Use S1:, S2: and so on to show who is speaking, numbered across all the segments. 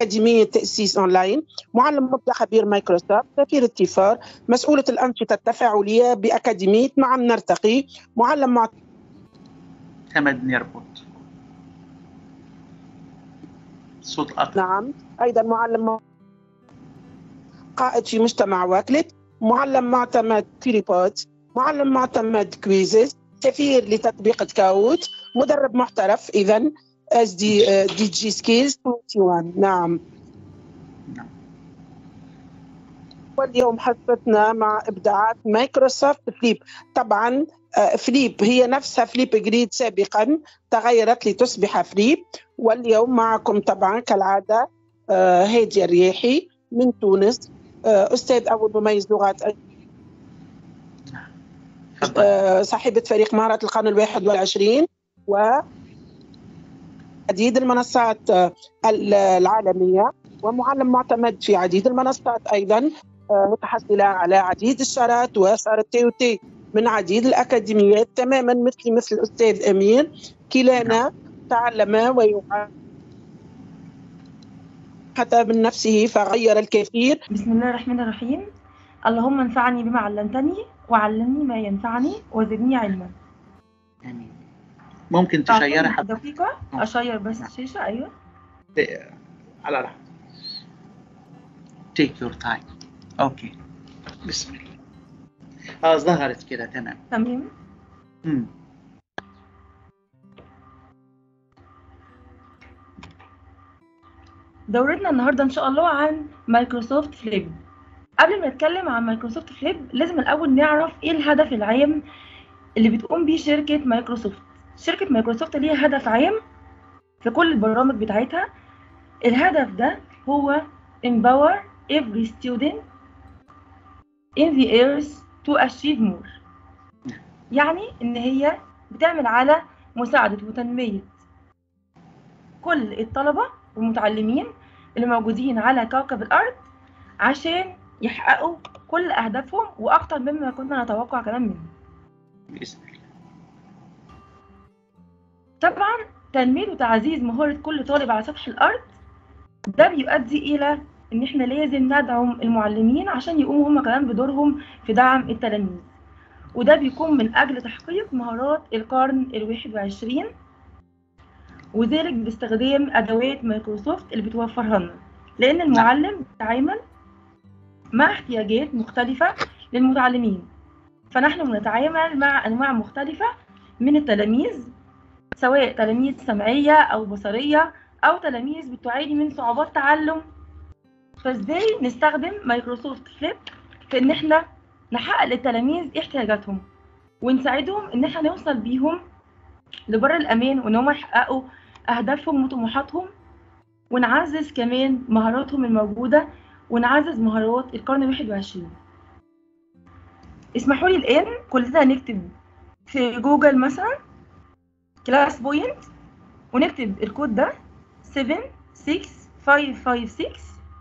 S1: أكاديمية تأسيس أونلاين معلم مبدع خبير مايكروسوفت سفير التيفار مسؤولة الأنشطة التفاعلية بأكاديمية معا نرتقي معلم مع
S2: حمد نيربوت صوت قطع
S1: نعم أيضا معلم قائد في مجتمع واكلت معلم معتمد فيليبوت معلم معتمد كويزز سفير لتطبيق كاوت مدرب محترف إذا اس دي دي جي سكيلز 21 نعم
S2: نعم.
S1: واليوم حصتنا مع ابداعات مايكروسوفت فليب طبعا آه، فليب هي نفسها فليب جريد سابقا تغيرت لتصبح فليب واليوم معكم طبعا كالعاده آه، هادي الرياحي من تونس آه، استاذ اول مميز لغات
S2: تفضل
S1: آه، صاحبة فريق مهارات القرن الواحد والعشرين و عديد المنصات آه، ال- العالمية ومعلم معتمد في عديد المنصات أيضا آه، متحصلة على عديد الشارات وصارت تي وتي من عديد الأكاديميات تماما مثلي مثل الأستاذ أمير كلانا تعلم ويعلم حتى من نفسه فغير الكثير
S3: بسم الله الرحمن الرحيم اللهم انفعني بما علمتني وعلمني ما ينفعني وزدني علما
S2: آمين ممكن تشيري
S3: أعطوني
S2: حتى
S3: دقيقة أشير بس الشاشة أيوة
S2: على راحة take your time اوكي بسم الله اه ظهرت كده تمام
S3: تمام
S2: مم.
S3: دورتنا النهاردة إن شاء الله عن مايكروسوفت فليب قبل ما نتكلم عن مايكروسوفت فليب لازم الأول نعرف إيه الهدف العام اللي بتقوم بيه شركة مايكروسوفت شركة مايكروسوفت ليها هدف عام في كل البرامج بتاعتها الهدف ده هو empower every student in the earth to achieve more يعني إن هي بتعمل على مساعدة وتنمية كل الطلبة والمتعلمين اللي موجودين على كوكب الأرض عشان يحققوا كل أهدافهم وأكتر مما كنا نتوقع كمان منهم
S2: بسم الله
S3: طبعا تنمية وتعزيز مهارة كل طالب على سطح الأرض ده بيؤدي إلى إن إحنا لازم ندعم المعلمين عشان يقوموا هما كمان بدورهم في دعم التلاميذ وده بيكون من أجل تحقيق مهارات القرن الواحد وعشرين وذلك باستخدام أدوات مايكروسوفت اللي بتوفرها لنا لأن المعلم بيتعامل مع احتياجات مختلفة للمتعلمين فنحن بنتعامل مع أنواع مختلفة من التلاميذ سواء تلاميذ سمعية أو بصرية أو تلاميذ بتعاني من صعوبات تعلم فازاي نستخدم مايكروسوفت فليب في إن احنا نحقق للتلاميذ احتياجاتهم ونساعدهم إن احنا نوصل بيهم لبر الأمان وإن هم يحققوا أهدافهم وطموحاتهم ونعزز كمان مهاراتهم الموجودة ونعزز مهارات القرن الواحد وعشرين اسمحوا لي الآن كلنا نكتب في جوجل مثلا كلاس بوينت ونكتب الكود ده 76556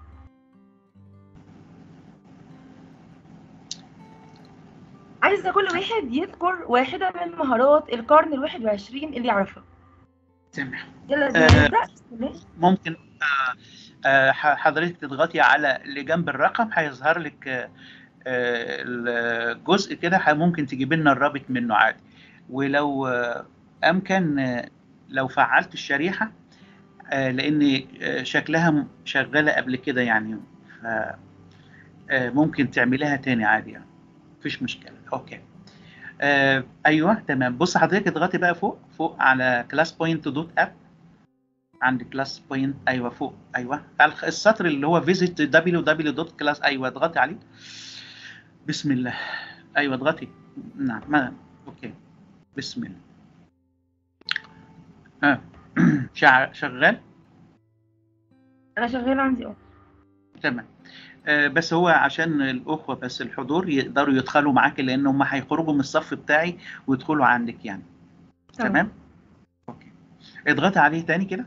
S3: عايزة كل واحد يذكر واحدة من مهارات القرن الواحد وعشرين اللي يعرفها
S2: سامح
S3: يلا
S2: آه.
S3: زي نبدأ بسم الله.
S2: ممكن آه، آه، ح- حضرتك تضغطي على اللي جنب الرقم هيظهر لك آه، آه، الجزء كده ح- ممكن تجيب لنا الرابط منه عادي ولو آه، امكن آه، لو فعلت الشريحه آه، لان آه، شكلها م- شغاله قبل كده يعني ف آه، ممكن تعمليها تاني عادي يعني مفيش مشكله اوكي آه، ايوه تمام بص حضرتك اضغطي بقى فوق فوق على كلاس بوينت دوت اب عند كلاس بوينت ايوه فوق ايوه على الخ- السطر اللي هو فيزيت دبليو دوت كلاس ايوه اضغطي عليه بسم الله ايوه اضغطي نعم ما اوكي بسم الله ها شع- شغال
S3: أنا شغالة عندي اه
S2: تمام آه، بس هو عشان الاخوه بس الحضور يقدروا يدخلوا معاك لان هم هيخرجوا من الصف بتاعي ويدخلوا عندك يعني تمام اوكي اضغطي عليه تاني كده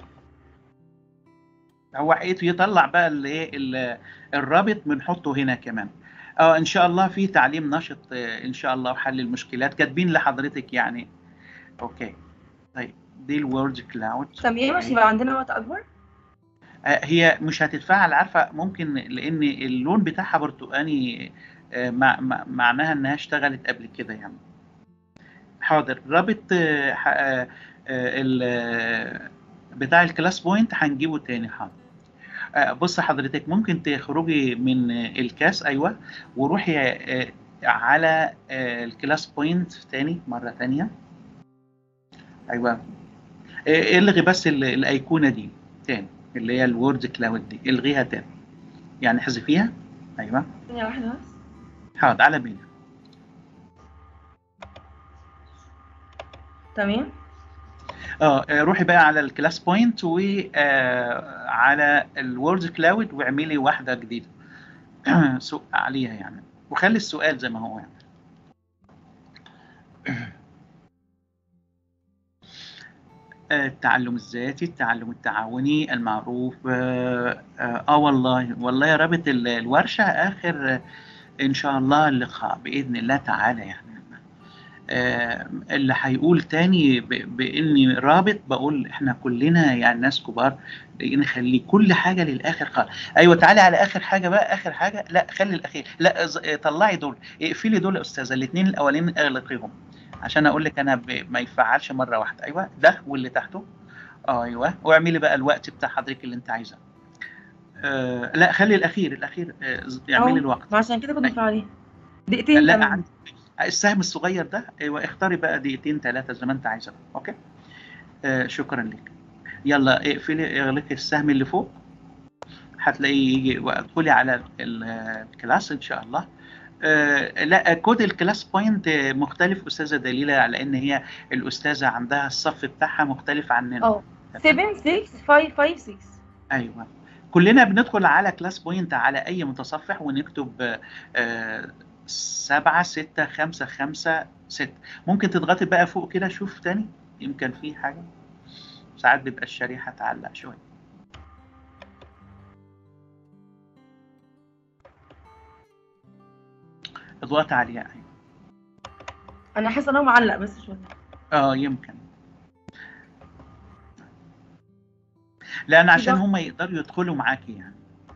S2: هو حقيقته يطلع بقى الايه ال- الرابط بنحطه هنا كمان اه ان شاء الله في تعليم نشط آه، ان شاء الله وحل المشكلات كاتبين لحضرتك يعني اوكي طيب دي الورد كلاود
S3: طب ايه مش يبقى عندنا وقت أكبر؟
S2: آه، هي مش هتتفاعل عارفه ممكن لان اللون بتاعها برتقاني آه، مع مع- معناها انها اشتغلت قبل كده يعني حاضر رابط آه، ح- آه، آه، ال- آه، بتاع الكلاس بوينت هنجيبه تاني حاضر آه، بص حضرتك ممكن تخرجي من آه، الكاس ايوه وروحي آه، على آه، الكلاس بوينت تاني مره تانيه ايوه آه، الغي بس ال- الايقونه دي تاني اللي هي الوورد كلاود دي الغيها تاني يعني احذفيها ايوه
S3: ثانية واحدة بس
S2: حاضر على بينا
S3: تمام
S2: اه آه، روحي بقى على الكلاس بوينت وعلى الوورد كلاود واعملي واحده جديده سوق عليها يعني وخلي السؤال زي ما هو يعني آه، التعلم الذاتي التعلم التعاوني المعروف آه, آه, اه والله والله يا رابط ال- الورشة آخر آه، إن شاء الله اللقاء بإذن الله تعالى يعني آه اللي هيقول تاني ب- بإني رابط بقول إحنا كلنا يعني ناس كبار نخلي كل حاجة للآخر خالص أيوة تعالي على آخر حاجة بقى آخر حاجة لا خلي الأخير لا ز- آه، طلعي دول اقفلي دول يا أستاذة الاتنين الأولين اغلقيهم عشان اقول لك انا ب... ما يفعلش مره واحده ايوه ده واللي تحته ايوه واعملي بقى الوقت بتاع حضرتك اللي انت عايزاه آه لا خلي الاخير الاخير آه ز- اعملي
S3: أهو.
S2: الوقت
S3: ما عشان كده كنا فعالين دقيقتين
S2: لا
S3: كمان
S2: عندي السهم الصغير ده ايوه اختاري بقى دقيقتين ثلاثه زي ما انت عايزه بقى. اوكي آه شكرا لك يلا اقفلي اغلقي السهم اللي فوق هتلاقيه يجي وادخلي على ال- الكلاس ان شاء الله آه، لا كود الكلاس بوينت آه، مختلف استاذه دليله على ان هي الاستاذه عندها الصف بتاعها مختلف عننا
S3: اه 7 6 5 5 6
S2: ايوه كلنا بندخل على كلاس بوينت على اي متصفح ونكتب آه، آه، سبعة ستة خمسة خمسة ستة ممكن تضغطي بقى فوق كده شوف تاني يمكن في حاجة ساعات بيبقى الشريحة تعلق شوية اضغط عليها أيوة.
S3: انا حاسه ان هو معلق بس شويه
S2: اه يمكن لان عشان
S3: ضغط.
S2: هم يقدروا يدخلوا معاكي يعني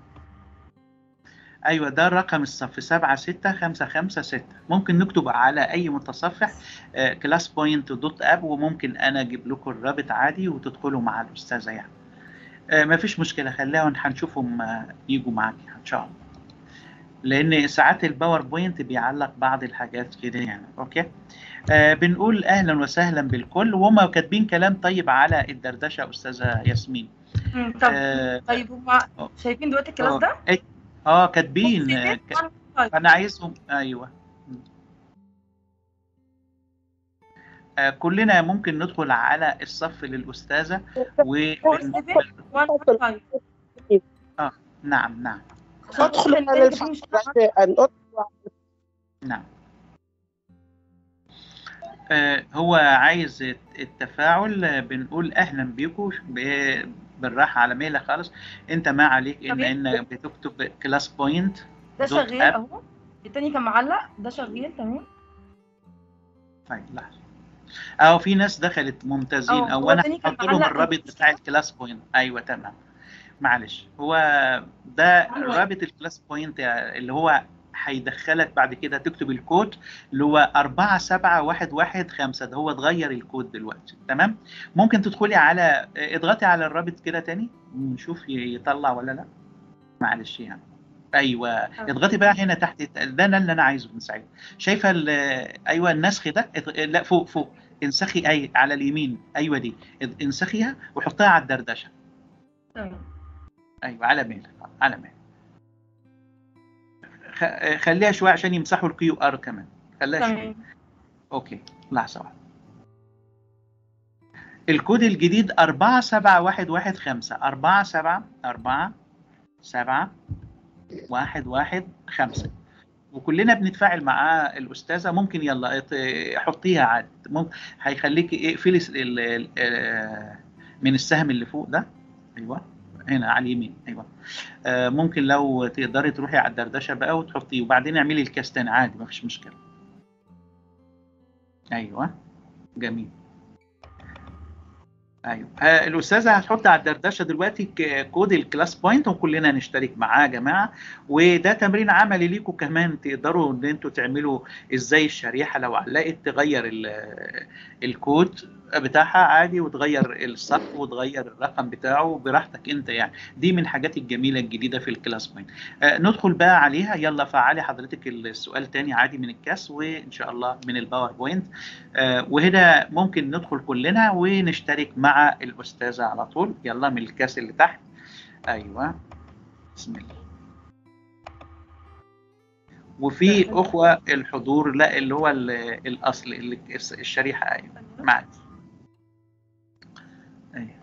S2: ايوه ده رقم الصف سبعة ستة خمسة خمسة ستة ممكن نكتب على اي متصفح كلاس بوينت دوت اب وممكن انا اجيب لكم الرابط عادي وتدخلوا مع الاستاذه يعني آه، مفيش مشكله خليها هنشوفهم آه، يجوا معاكي ان شاء الله لان ساعات الباوربوينت بيعلق بعض الحاجات كده يعني اوكي آه بنقول اهلا وسهلا بالكل وهم كاتبين كلام طيب على الدردشه استاذه ياسمين
S3: مم، طب
S2: اه
S3: طيب هما شايفين دلوقتي الكلاس ده؟
S2: آه، آه، كاتبين آه، ك-
S3: 7 1 5
S2: انا عايزهم ايوه آه كلنا ممكن ندخل على الصف للاستاذه و
S3: 7 1 5
S2: نعم نعم
S3: عشان
S1: ادخل
S3: التاني
S1: على
S3: كاتبين مش
S1: الفقرة شيئا ادخل
S2: نعم آه، هو عايز الت- التفاعل آه، بنقول اهلا بيكم ب- بالراحه على مهلك خالص انت ما عليك ان
S3: طب
S2: انك بتكتب كلاس بوينت
S3: ده
S2: دوت
S3: شغال
S2: أب.
S3: اهو التاني كان معلق ده شغال تمام
S2: طيب لحظه اه في ناس دخلت ممتازين
S3: اه،
S2: او
S3: هو
S2: انا
S3: التاني كان
S2: هحط لهم
S3: معلق
S2: الرابط
S3: كده.
S2: بتاع الكلاس بوينت ايوه تمام معلش هو ده رابط الكلاس بوينت اللي هو هيدخلك بعد كده تكتب الكود اللي هو 4 7 1 1 5 ده هو اتغير الكود دلوقتي تمام ممكن تدخلي على اضغطي على الرابط كده تاني نشوف يطلع ولا لا معلش يعني ايوه اضغطي بقى هنا تحت ده أنا اللي انا عايزه من سعيد شايفه ال- ايوه النسخ ده اض- لا فوق فوق انسخي اي على اليمين ايوه دي اض- انسخيها وحطيها على الدردشه
S3: تمام
S2: ايوه على ميل على ميل خ- خليها شويه عشان يمسحوا الكيو ار كمان خليها شويه
S3: تمام
S2: اوكي لحظه واحده الكود الجديد 47115 4 7 4 7 1 1 5 وكلنا بنتفاعل مع الاستاذه ممكن يلا ات- حطيها عاد ممكن هيخليكي اقفلي س- ال- ال- آه، من السهم اللي فوق ده ايوه هنا على اليمين ايوه آه، ممكن لو تقدري تروحي على الدردشه بقى وتحطيه وبعدين اعملي الكاس تاني عادي ما فيش مشكله ايوه جميل ايوه آه، الاستاذه هتحط على الدردشه دلوقتي ك- كود الكلاس بوينت وكلنا نشترك معاه يا جماعه وده تمرين عملي ليكم كمان تقدروا ان انتوا تعملوا ازاي الشريحه لو علقت تغير ال- الكود بتاعها عادي وتغير الصف وتغير الرقم بتاعه براحتك انت يعني دي من الحاجات الجميله الجديده في الكلاس بوينت آه، ندخل بقى عليها يلا فعلي حضرتك السؤال تاني عادي من الكاس وان شاء الله من الباوربوينت آه، وهنا ممكن ندخل كلنا ونشترك مع الأستاذة على طول يلا من الكاس اللي تحت أيوة بسم الله وفي أخوة الحضور لا اللي هو ال- الأصل اللي الشريحة أيوة معك أيوة.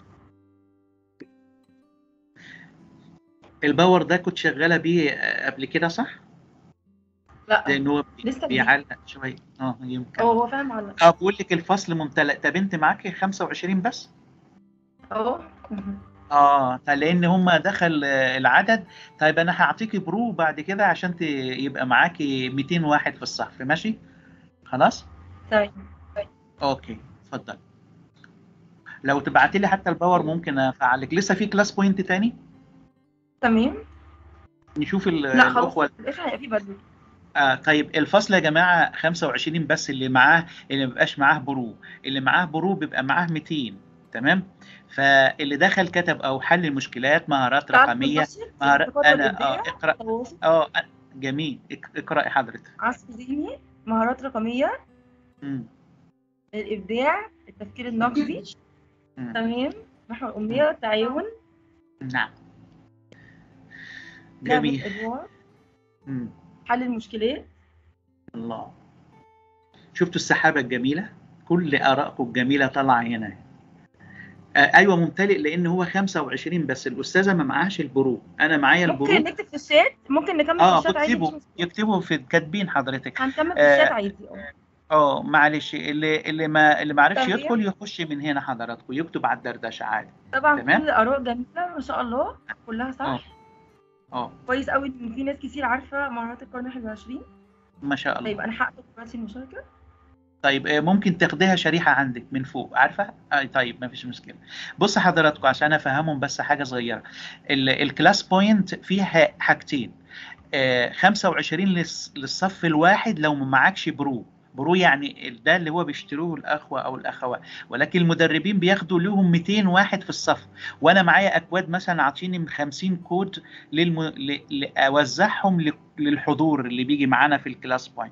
S2: الباور ده كنت شغالة بيه آه، قبل كده صح؟
S3: لا
S2: لأنه هو بي-
S3: لسه بيه.
S2: بيعلق شوية اه يمكن
S3: هو هو فاهم على
S2: اه بقول لك الفصل ممتلئ طب انت معاكي 25 بس؟
S3: اهو مهم.
S2: اه طيب لان هم دخل آه، العدد طيب انا هعطيكي برو بعد كده عشان ت- يبقى معاكي 200 واحد في الصف ماشي خلاص
S3: تمام
S2: اوكي اتفضل لو تبعتي لي حتى الباور ممكن افعلك لسه في كلاس بوينت تاني
S3: تمام
S2: نشوف ال-
S3: لا خلاص
S2: الاخوه
S3: في الاخر هيبقى في بدل
S2: آه طيب الفصل يا جماعه 25 بس اللي معاه اللي ما بيبقاش معاه برو اللي معاه برو بيبقى معاه 200 تمام فاللي دخل كتب او حل المشكلات مهارات رقميه مهارات انا اه اقرا
S3: تواصل
S2: اه جميل اق- اقرأي حضرتك
S3: عصف ذهني مهارات رقمية
S2: مم.
S3: الإبداع التفكير النقدي
S2: مم.
S3: تمام محو الأمية التعاون
S2: نعم
S3: لعب
S2: جميل
S3: الأدوار
S2: مم.
S3: حل المشكلات
S2: الله شفتوا السحابة الجميلة كل آرائكم الجميلة طالعة هنا آه أيوة ممتلئ لأن هو 25 بس الأستاذة ما معهاش البرو أنا معايا البرو
S3: ممكن نكتب في الشات ممكن نكمل
S2: اه
S3: في الشات عادي
S2: بتكتبوا
S3: مش مشكلة.
S2: يكتبوا في كاتبين حضرتك
S3: هنكمل في
S2: آه،
S3: الشات عادي اه
S2: اه معلش اللي اللي ما اللي ما عرفش
S3: تمام.
S2: يدخل يخش من هنا حضراتكم يكتب على الدردشة عادي
S3: طبعا
S2: تمام.
S3: كل الآراء جميلة ما شاء الله كلها
S2: اه
S3: صح
S2: اه
S3: كويس قوي إن في ناس كتير عارفة مهارات القرن 21
S2: ما شاء الله
S3: طيب أنا هقفل دلوقتي المشاركة
S2: طيب آه، ممكن تاخديها شريحة عندك من فوق عارفة؟ آه طيب ما فيش مشكلة. بص حضراتكم عشان افهمهم بس حاجة صغيرة. ال- الكلاس بوينت فيها حاجتين. آه 25 للص- للصف الواحد لو ما معكش برو. برو يعني ده اللي هو بيشتروه الاخوه او الاخوات ولكن المدربين بياخدوا لهم 200 واحد في الصف وانا معايا اكواد مثلا عاطيني من 50 كود للم... ل... ل... اوزعهم ل... للحضور اللي بيجي معانا في الكلاس بوينت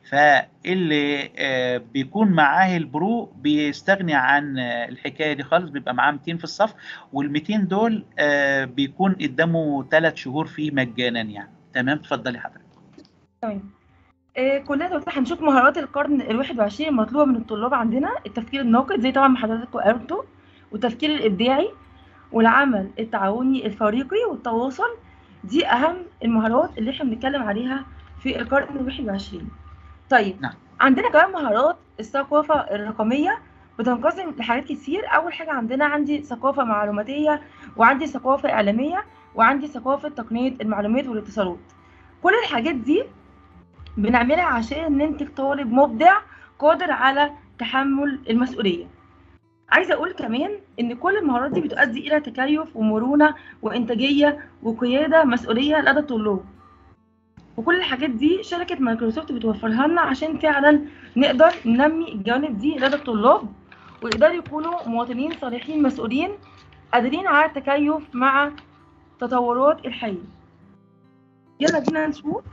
S2: فاللي آه، بيكون معاه البرو بيستغني عن آه، الحكايه دي خالص بيبقى معاه 200 في الصف وال 200 دول آه، بيكون قدامه ثلاث شهور فيه مجانا يعني تمام اتفضلي حضرتك
S3: تمام آه، كلنا دلوقتي هنشوف مهارات القرن ال 21 المطلوبة من الطلاب عندنا التفكير الناقد زي طبعا ما حضراتكم قلتوا والتفكير الإبداعي والعمل التعاوني الفريقي والتواصل دي أهم المهارات اللي احنا بنتكلم عليها في القرن ال 21 طيب
S2: نعم.
S3: عندنا كمان مهارات الثقافة الرقمية بتنقسم لحاجات كتير أول حاجة عندنا عندي ثقافة معلوماتية وعندي ثقافة إعلامية وعندي ثقافة تقنية المعلومات والاتصالات كل الحاجات دي بنعملها عشان ننتج طالب مبدع قادر على تحمل المسؤولية عايزة أقول كمان إن كل المهارات دي بتؤدي إلى تكيف ومرونة وإنتاجية وقيادة مسؤولية لدى الطلاب وكل الحاجات دي شركة مايكروسوفت بتوفرها لنا عشان فعلا نقدر ننمي الجوانب دي لدى الطلاب ويقدروا يكونوا مواطنين صالحين مسؤولين قادرين على التكيف مع تطورات الحياة يلا بينا نشوف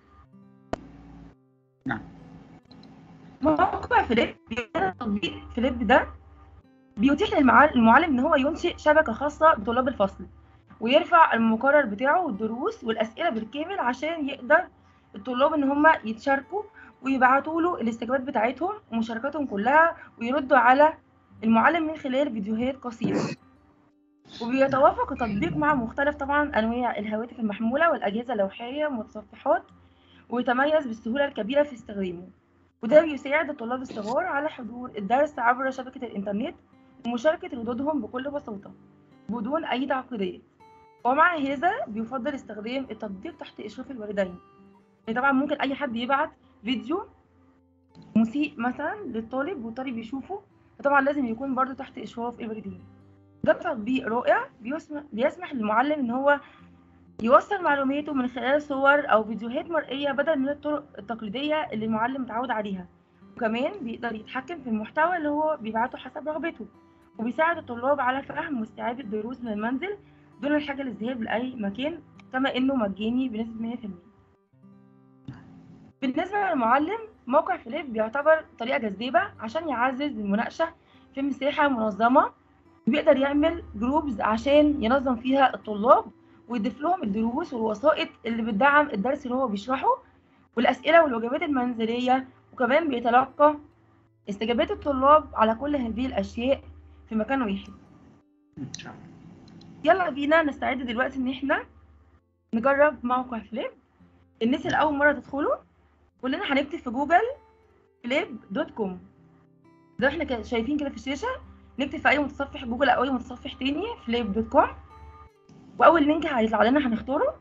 S2: نعم.
S3: موقع فليب تطبيق فليب ده بيتيح للمعلم المعلم ان هو ينشئ شبكه خاصه بطلاب الفصل ويرفع المقرر بتاعه والدروس والاسئله بالكامل عشان يقدر الطلاب ان هم يتشاركوا ويبعتوا له الاستجابات بتاعتهم ومشاركاتهم كلها ويردوا على المعلم من خلال فيديوهات قصيره وبيتوافق التطبيق مع مختلف طبعا انواع الهواتف المحموله والاجهزه اللوحيه والمتصفحات ويتميز بالسهوله الكبيره في استخدامه وده بيساعد الطلاب الصغار على حضور الدرس عبر شبكة الإنترنت ومشاركة ردودهم بكل بساطة بدون أي تعقيدات ومع هذا بيفضل استخدام التطبيق تحت إشراف الوالدين يعني طبعا ممكن أي حد يبعت فيديو مسيء مثلا للطالب والطالب يشوفه فطبعا لازم يكون برضو تحت اشراف الوالدين ده تطبيق رائع بيسمح, بيسمح للمعلم ان هو يوصل معلوماته من خلال صور او فيديوهات مرئيه بدل من الطرق التقليديه اللي المعلم متعود عليها وكمان بيقدر يتحكم في المحتوى اللي هو بيبعته حسب رغبته وبيساعد الطلاب على فهم واستيعاب الدروس من المنزل دون الحاجه للذهاب لاي مكان كما انه مجاني بنسبه 100% بالنسبه للمعلم موقع فليب بيعتبر طريقه جذابه عشان يعزز المناقشه في مساحه منظمه بيقدر يعمل جروبز عشان ينظم فيها الطلاب ويضيف لهم الدروس والوسائط اللي بتدعم الدرس اللي هو بيشرحه والأسئلة والوجبات المنزلية وكمان بيتلقى استجابات الطلاب على كل هذه الأشياء في مكان واحد
S2: ان شاء الله
S3: يلا بينا نستعد دلوقتي إن إحنا نجرب موقع فليب الناس اللي أول مرة تدخلوا كلنا هنكتب في جوجل فليب دوت كوم زي ما احنا كده شايفين كده في الشاشة نكتب في أي متصفح جوجل أو أي متصفح تاني فليب دوت كوم واول لينك هيطلع لنا هنختاره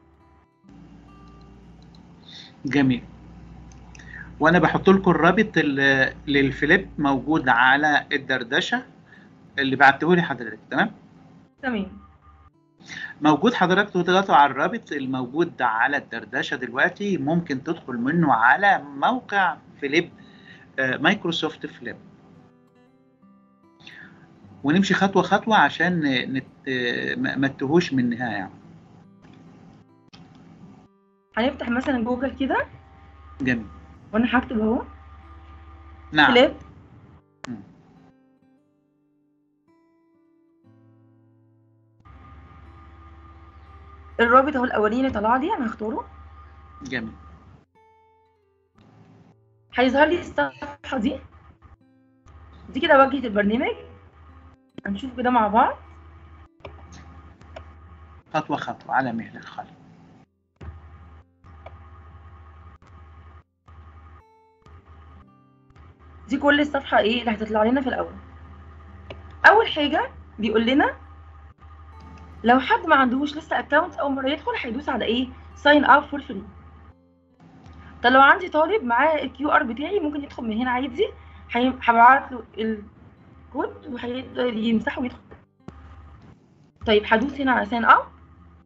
S2: جميل وانا بحط لكم الرابط ال- للفليب موجود على الدردشه اللي بعته لي حضرتك تمام
S3: تمام
S2: موجود حضرتك تضغطوا على الرابط الموجود على الدردشه دلوقتي ممكن تدخل منه على موقع فليب آه، مايكروسوفت فليب ونمشي خطوه خطوه عشان نت... آه، ما ما تتوهوش من النهايه
S3: هنفتح مثلا جوجل كده
S2: جميل
S3: وانا هكتب اهو
S2: نعم
S3: فليب
S2: مم.
S3: الرابط اهو الاولاني طلع لي انا هختاره
S2: جميل
S3: هيظهر لي الصفحه دي دي كده واجهه البرنامج هنشوف كده مع بعض
S2: خطوه خطوه على مهلك خالد
S3: دي كل الصفحه ايه اللي هتطلع لنا في الاول اول حاجه بيقول لنا لو حد ما عندهوش لسه اكونت اول مره يدخل هيدوس على ايه ساين اب فور فري طب لو عندي طالب معاه الكيو ار بتاعي ممكن يدخل من هنا عادي هي- هبعت له الكود وهيقدر يمسحه ويدخل طيب هدوس هنا على ساين اب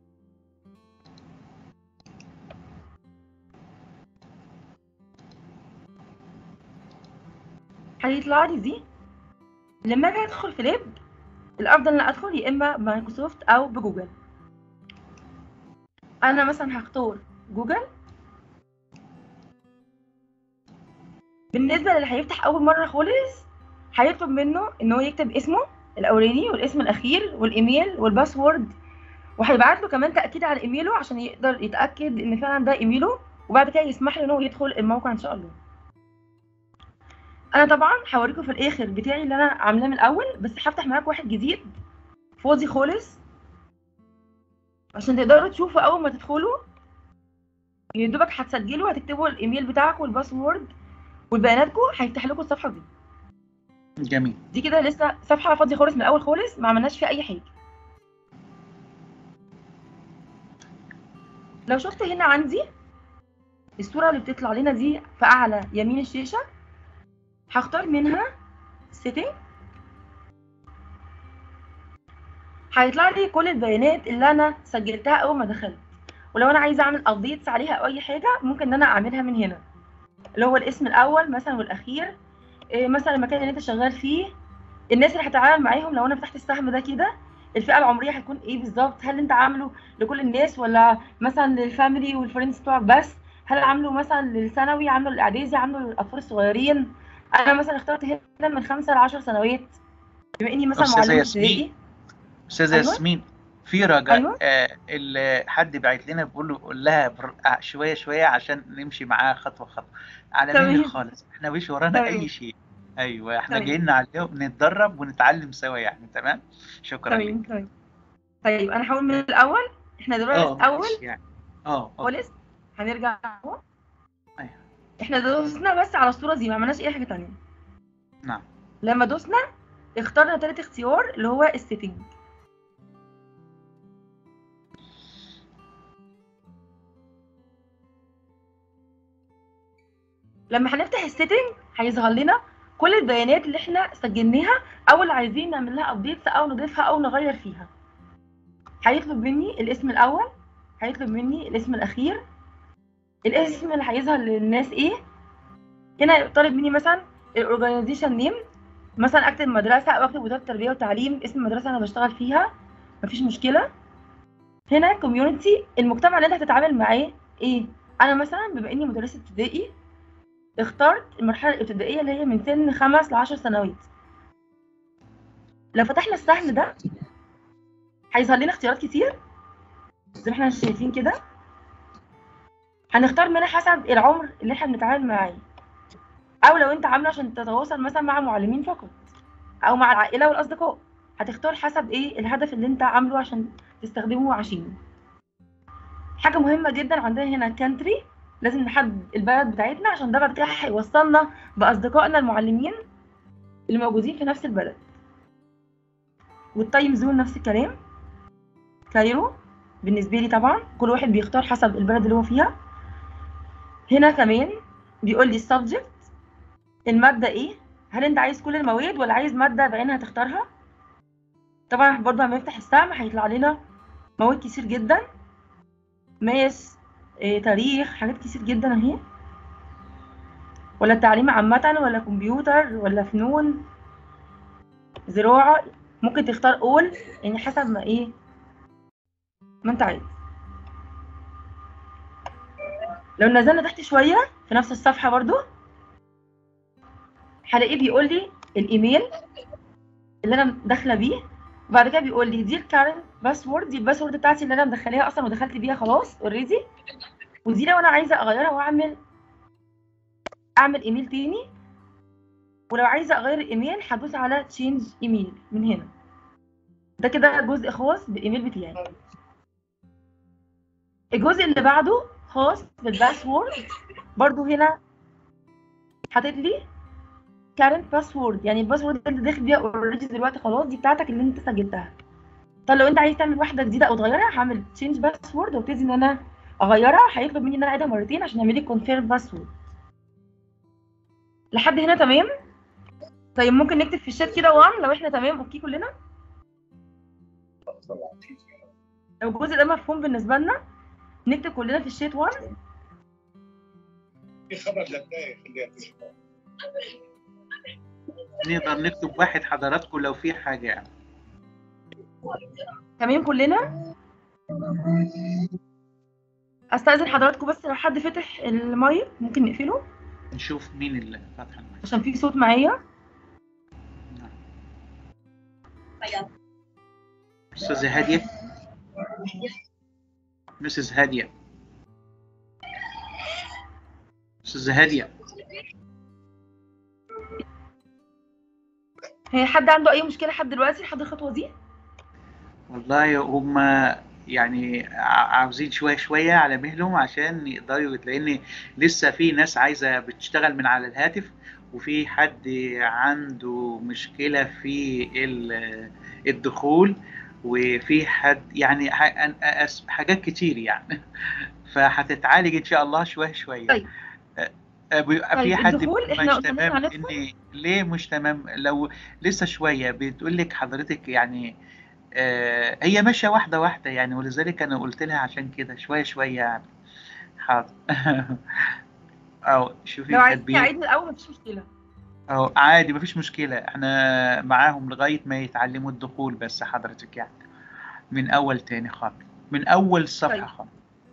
S3: هيطلع لي دي لما اجي ادخل في لاب الافضل ان ادخل يا اما بمايكروسوفت او بجوجل انا مثلا هختار جوجل بالنسبه للي هيفتح اول مره خالص هيطلب منه ان هو يكتب اسمه الاولاني والاسم الاخير والايميل والباسورد وهيبعت له كمان تاكيد على ايميله عشان يقدر يتاكد ان فعلا ده ايميله وبعد كده يسمح له ان هو يدخل الموقع ان شاء الله انا طبعا هوريكم في الاخر بتاعي اللي انا عاملاه من الاول بس هفتح معاكم واحد جديد فاضي خالص عشان تقدروا تشوفوا اول ما تدخلوا يا دوبك هتسجلوا هتكتبوا الايميل بتاعكم والباسورد وبياناتكم هيفتح لكم الصفحه دي
S2: جميل
S3: دي كده لسه صفحه فاضيه خالص من الاول خالص ما عملناش فيها اي حاجه لو شفت هنا عندي الصوره اللي بتطلع لنا دي في اعلى يمين الشاشه هختار منها setting هيطلع لي كل البيانات اللي انا سجلتها اول ما دخلت ولو انا عايزه اعمل ابديتس عليها او اي حاجه ممكن ان انا اعملها من هنا اللي هو الاسم الاول مثلا والاخير إيه مثلا المكان اللي انت شغال فيه الناس اللي هتتعامل معاهم لو انا فتحت السهم ده كده الفئه العمريه هتكون ايه بالظبط هل انت عامله لكل الناس ولا مثلا للفاميلي والفريندز بتوعك بس هل عامله مثلا للثانوي عامله للاعدادي عامله للاطفال الصغيرين انا مثلا اخترت هنا من خمسة ل 10 سنوات بما اني مثلا
S2: أستاذة
S3: معلمه
S2: ياسمين.
S3: ابتدائي
S2: استاذه
S3: أيوة.
S2: ياسمين في رجاء
S3: أيوة.
S2: آه اللي حد بعت لنا بيقول له قول لها بر... آه، شويه شويه عشان نمشي معاها خطوه خطوه على
S3: تمام.
S2: مهلك خالص احنا مش ورانا
S3: تمام.
S2: اي شيء ايوه احنا
S3: تمام.
S2: جايين نعلم نتدرب ونتعلم سوا يعني تمام شكرا
S3: تمام
S2: لك
S3: تمام طيب انا هقول من الاول احنا دلوقتي
S2: اه
S3: اول
S2: معلش يعني اه أوكي.
S3: خالص هنرجع اهو
S2: أيوة.
S3: احنا دوسنا بس على الصوره دي ما عملناش اي حاجه تانية
S2: نعم
S3: لما دوسنا اخترنا تالت اختيار اللي هو السيتنج لما هنفتح السيتنج هيظهر لنا كل البيانات اللي احنا سجلناها او اللي عايزين نعمل لها ابديتس او نضيفها او نغير فيها هيطلب مني الاسم الاول هيطلب مني الاسم الاخير الاسم اللي هيظهر للناس ايه هنا طالب مني مثلا الاورجانيزيشن نيم مثلا اكتب مدرسه او اكتب وزاره التربيه والتعليم اسم المدرسه انا بشتغل فيها مفيش مشكله هنا كوميونتي المجتمع اللي انت هتتعامل معاه ايه انا مثلا بما اني مدرسه ابتدائي اخترت المرحله الابتدائيه اللي هي من سن خمس لعشر سنوات لو فتحنا السهم ده هيظهر لنا اختيارات كتير زي ما احنا شايفين كده هنختار منها حسب العمر اللي احنا بنتعامل معاه او لو انت عامله عشان تتواصل مثلا مع معلمين فقط او مع العائله والاصدقاء هتختار حسب ايه الهدف اللي انت عامله عشان تستخدمه عشانه حاجه مهمه جدا عندنا هنا كانتري لازم نحدد البلد بتاعتنا عشان ده بعد كده هيوصلنا باصدقائنا المعلمين اللي موجودين في نفس البلد والتايم زون نفس الكلام كايرو بالنسبه لي طبعا كل واحد بيختار حسب البلد اللي هو فيها هنا كمان بيقول لي السبجكت الماده ايه هل انت عايز كل المواد ولا عايز ماده بعينها تختارها طبعا برضه لما نفتح السهم هيطلع لنا مواد كتير جدا ماس إيه، تاريخ حاجات كتير جدا اهي ولا التعليم عامة ولا كمبيوتر ولا فنون زراعة ممكن تختار اول يعني حسب ما ايه ما انت عايز لو نزلنا تحت شوية في نفس الصفحة برضو هلاقيه بيقول لي الايميل اللي انا داخله بيه وبعد كده بيقول لي دي الكارنت باسورد دي الباسورد بتاعتي اللي انا مدخلاها اصلا ودخلت بيها خلاص اوريدي ودي لو انا عايزه اغيرها واعمل اعمل ايميل تاني ولو عايزه اغير الايميل هدوس على تشينج ايميل من هنا ده كده جزء خاص بالايميل بتاعي الجزء اللي بعده خاص بالباسورد برضو هنا حاطط لي كارنت باسورد يعني الباسورد اللي داخل بيها اوريدي دلوقتي خلاص دي بتاعتك اللي انت سجلتها طب لو انت عايز تعمل واحده جديده او تغيرها هعمل تشينج باسورد وابتدي ان انا اغيرها هيطلب مني ان انا اعيدها مرتين عشان يعمل لي كونفيرم باسورد لحد هنا تمام طيب ممكن نكتب في الشات كده 1 لو احنا تمام اوكي كلنا لو الجزء ده مفهوم بالنسبه لنا نكتب كلنا في الشات 1
S4: في خبر للداية خليها تشوفها
S2: نقدر نكتب واحد حضراتكم لو في حاجة يعني
S3: تمام كلنا استاذن حضراتكم بس لو حد فتح المايك ممكن نقفله
S2: نشوف مين اللي فاتح المايك
S3: عشان في صوت معايا
S2: أستاذة هادية مسز هادية أستاذة هادية
S3: هي حد عنده اي مشكله لحد دلوقتي لحد الخطوه دي
S2: والله هم يعني ع- عاوزين شوية شوية على مهلهم عشان يقدروا لأن لسه في ناس عايزة بتشتغل من على الهاتف وفي حد عنده مشكلة في ال- الدخول وفي حد يعني ح- أس- حاجات كتير يعني فهتتعالج إن شاء الله شوية شوية
S3: طيب.
S2: أ- أ- بيبقى
S3: طيب،
S2: في حد
S3: الدخول
S2: بيبقى
S3: إحنا
S2: مش
S3: قلنا
S2: تمام
S3: هندخل؟
S2: إن ليه مش تمام لو لسه شوية بتقول لك حضرتك يعني آه، هي ماشية واحدة واحدة يعني ولذلك أنا قلت لها عشان كده شوية شوية يعني حاضر أو شوفي
S3: لو عايزين
S2: كاتبين
S3: نعيد من الاول مفيش مشكله
S2: أو عادي مفيش مشكلة احنا معاهم لغاية ما يتعلموا الدخول بس حضرتك يعني من أول تاني خالص من أول صفحة
S3: طيب.
S2: خالص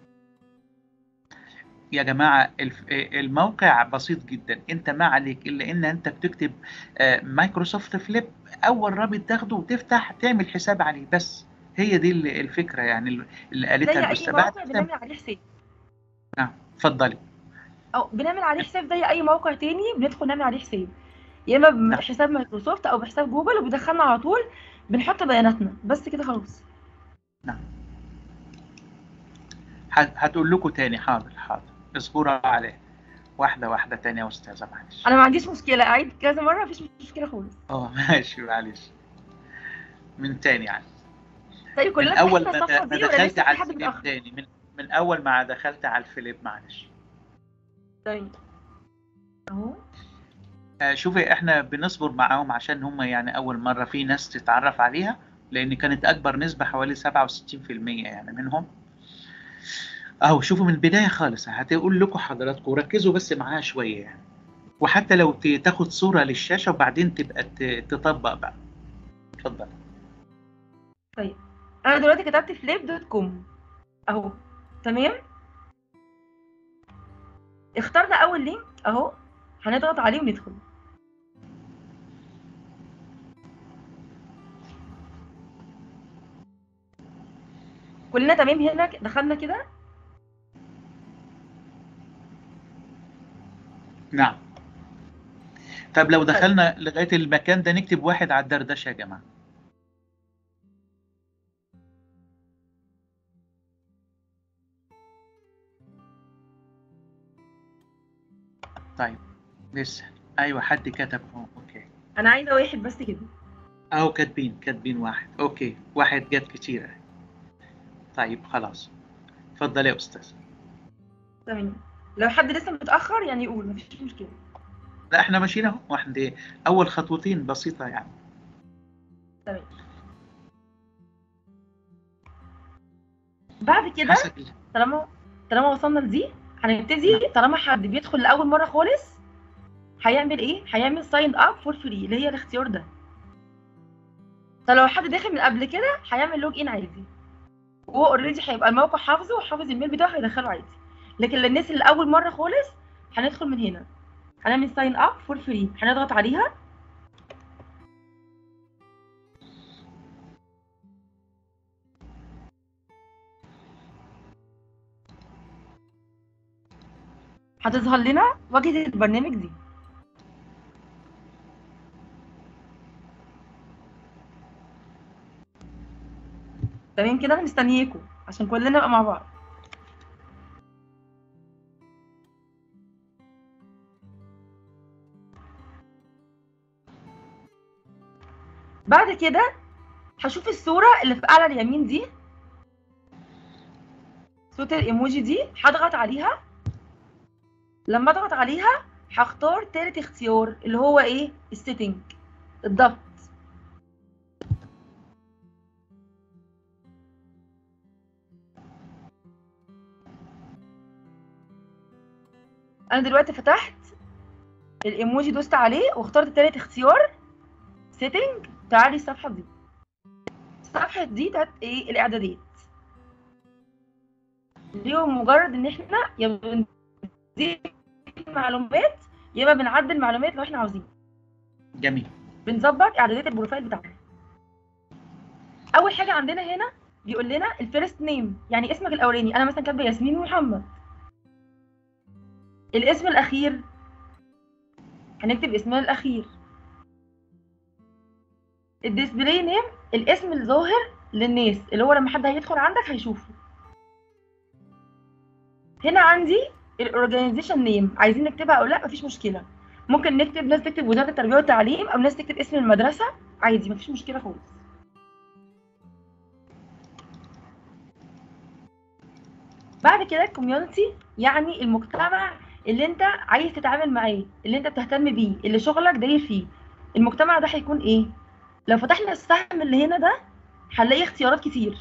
S2: يا جماعة الف- الموقع بسيط جدا انت ما عليك الا ان انت بتكتب آه، مايكروسوفت فليب اول رابط تاخده وتفتح تعمل حساب عليه بس هي دي ال- الفكرة يعني اللي قالتها
S3: زي اي
S2: الأستاذة بعد
S3: موقع
S2: كده
S3: بنعمل عليه حساب
S2: نعم اتفضلي
S3: او بنعمل عليه حساب زي اي موقع تاني بندخل نعمل عليه حساب يا اما
S2: نعم.
S3: بحساب مايكروسوفت او بحساب جوجل وبيدخلنا على طول بنحط بياناتنا بس كده خلاص
S2: هت- هتقول لكم تاني حاضر حاضر اصبروا عليه واحدة واحدة تانية يا أستاذة معلش
S3: انا ما عنديش مشكله اعيد كذا مره مفيش مشكله خالص
S2: اه ماشي معلش من تاني يعني
S3: طيب
S2: من
S3: كلنا
S2: أول
S3: فتحنا
S2: ما
S3: الصفحه
S2: ما
S3: دي ولا
S2: دخلت
S3: لسه في
S2: على
S3: حد
S2: الفليب
S3: متاخر
S2: تاني من من أول ما دخلت على الفليب معلش
S3: طيب اهو
S2: آه، شوفي احنا بنصبر معاهم عشان هم يعني اول مره في ناس تتعرف عليها لان كانت اكبر نسبه حوالي 67% يعني منهم اهو شوفوا من البدايه خالص هتقول لكم حضراتكم ركزوا بس معاها شويه يعني وحتى لو ت- تاخد صوره للشاشه وبعدين تبقى ت- تطبق بقى اتفضل
S3: انا دلوقتي كتبت فليب دوت كوم اهو تمام اخترنا اول لينك اهو هنضغط عليه وندخل كلنا تمام هنا دخلنا كده
S2: نعم طب لو دخلنا لغايه المكان ده نكتب واحد على الدردشه يا جماعه طيب لسه ايوه حد كتب اهو اوكي
S3: انا عايزه واحد بس كده
S2: اهو كاتبين كاتبين واحد اوكي واحد جت كتير أهي. طيب خلاص اتفضل يا استاذ
S3: تمام لو حد لسه متاخر يعني يقول مفيش مشكله
S2: لا احنا ماشيين اهو واحد اول خطوتين بسيطه يعني
S3: تمام بعد كده
S2: حسب ال-
S3: طالما طالما وصلنا لدي هنبتدي طالما حد بيدخل لاول مره خالص هيعمل ايه هيعمل ساين اب فور فري اللي هي الاختيار ده طب لو حد داخل من قبل كده هيعمل لوج ان عادي وهو اوريدي هيبقى الموقع حافظه وحافظ الميل بتاعه هيدخله عادي لكن للناس اللي اول مره خالص هندخل من هنا هنعمل ساين اب فور فري هنضغط عليها هتظهر لنا واجهه البرنامج دي تمام كده انا مستنياكم عشان كلنا نبقى مع بعض بعد كده هشوف الصورة اللي في أعلى اليمين دي صورة الإيموجي دي هضغط عليها لما أضغط عليها هختار تالت اختيار اللي هو إيه السيتنج الضغط انا دلوقتي فتحت الايموجي دوست عليه واخترت تالت اختيار سيتنج تعالي الصفحه دي الصفحه دي بتاعت ايه الاعدادات اللي هو مجرد ان احنا يا بنضيف معلومات يا اما بنعدل معلومات لو احنا عاوزين
S2: جميل
S3: بنظبط اعدادات البروفايل بتاعنا اول حاجه عندنا هنا بيقول لنا الفيرست نيم يعني اسمك الاولاني انا مثلا كاتبه ياسمين محمد الاسم الاخير هنكتب اسمنا الاخير الديسبلاي نيم الاسم الظاهر للناس اللي هو لما حد هيدخل عندك هيشوفه هنا عندي الاورجانيزيشن نيم عايزين نكتبها او لا مفيش مشكله ممكن نكتب ناس تكتب وزاره التربيه والتعليم او ناس تكتب اسم المدرسه عادي مفيش مشكله خالص بعد كده الكوميونتي يعني المجتمع اللي انت عايز تتعامل معاه اللي انت بتهتم بيه اللي شغلك داير فيه المجتمع ده هيكون ايه لو فتحنا السهم اللي هنا ده هنلاقي اختيارات كتير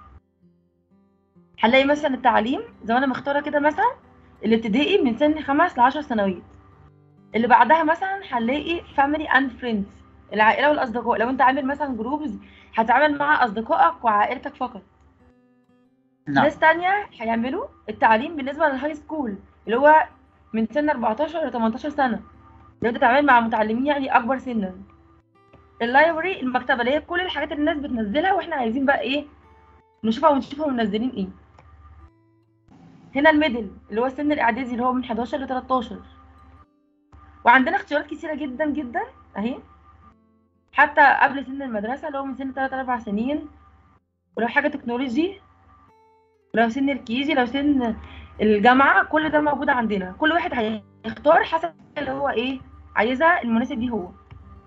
S3: هنلاقي مثلا التعليم زي ما انا مختاره كده مثلا الابتدائي من سن خمس لعشر سنوات اللي بعدها مثلا هنلاقي فاميلي اند فريندز العائله والاصدقاء لو انت عامل مثلا جروبز هتعامل مع اصدقائك وعائلتك فقط
S2: نعم
S3: ناس تانية هيعملوا التعليم بالنسبة للهاي سكول اللي هو من سن 14 ل 18 سنة لو انت تتعامل مع متعلمين يعني أكبر سنا اللايبرري المكتبة اللي هي كل الحاجات اللي الناس بتنزلها واحنا عايزين بقى ايه نشوفها ونشوفها منزلين ايه هنا الميدل اللي هو السن الإعدادي اللي هو من 11 ل 13 وعندنا اختيارات كتيرة جدا جدا اهي حتى قبل سن المدرسة اللي هو من سن 3 4 سنين ولو حاجة تكنولوجي لو سن الكيجي لو سن الجامعة كل ده موجود عندنا كل واحد هيختار حسب اللي هو ايه عايزها المناسب ليه هو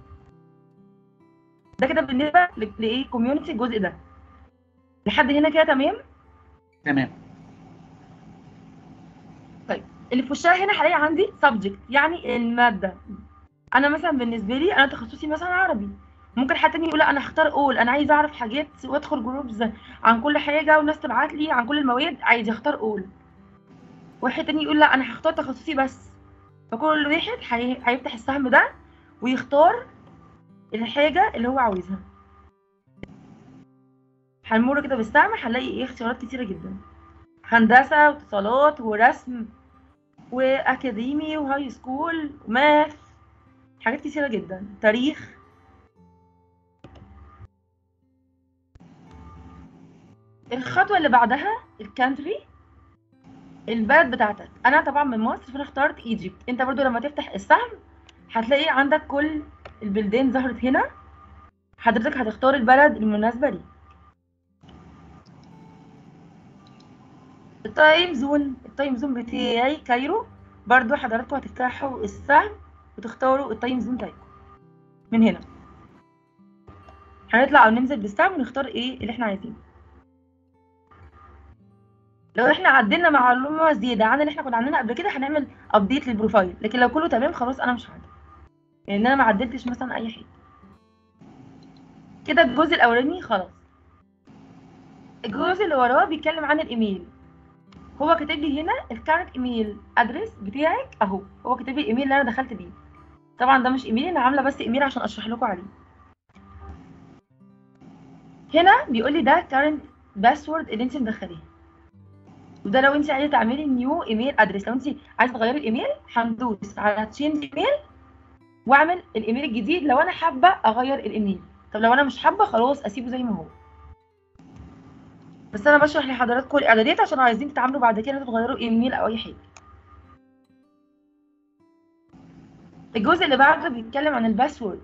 S3: ده كده بالنسبة ل- لايه كوميونتي الجزء ده لحد هنا كده تمام
S2: تمام
S3: اللي في وشها هنا هلاقي عندي subject يعني المادة انا مثلا بالنسبه لي انا تخصصي مثلا عربي ممكن حد تاني يقول لا انا هختار اول انا عايز اعرف حاجات وادخل جروبز عن كل حاجه والناس تبعت لي عن كل المواد عايز يختار اول واحد تاني يقول لا انا هختار تخصصي بس فكل واحد هي- هيفتح السهم ده ويختار الحاجه اللي هو عاوزها هنمر كده بالسهم هنلاقي ايه اختيارات كتيره جدا هندسه واتصالات ورسم واكاديمي وهاي سكول وماث حاجات كتيره جدا تاريخ الخطوه اللي بعدها الكانتري البلد بتاعتك انا طبعا من مصر فانا اخترت ايجيبت انت برضو لما تفتح السهم هتلاقي عندك كل البلدان ظهرت هنا حضرتك هتختار البلد المناسبه ليك التايم زون التايم زون بتاعي كايرو برضو حضراتكم هتفتحوا السهم وتختاروا التايم زون بتاعكم من هنا هنطلع او ننزل بالسهم ونختار ايه اللي احنا عايزينه لو احنا عدلنا معلومه زياده عن اللي احنا كنا عاملينها قبل كده هنعمل ابديت للبروفايل لكن لو كله تمام خلاص انا مش هعدل لان انا ما عدلتش مثلا اي حاجه كده الجزء الاولاني خلاص الجزء اللي وراه بيتكلم عن الايميل هو كاتب لي هنا الكارنت ايميل ادرس بتاعك اهو هو كاتب لي الايميل اللي انا دخلت بيه طبعا ده مش ايميل انا عامله بس ايميل عشان اشرح لكم عليه هنا بيقول لي ده كارنت باسورد اللي انت مدخليه وده لو انت عايزه تعملي نيو ايميل ادرس لو انت عايزه تغيري الايميل هندوس على تشينج ايميل واعمل الايميل الجديد لو انا حابه اغير الايميل طب لو انا مش حابه خلاص اسيبه زي ما هو بس انا بشرح لحضراتكم الاعدادات عشان عايزين تتعاملوا بعد كده تغيروا ايميل او اي حاجه الجزء اللي بعده بيتكلم عن الباسورد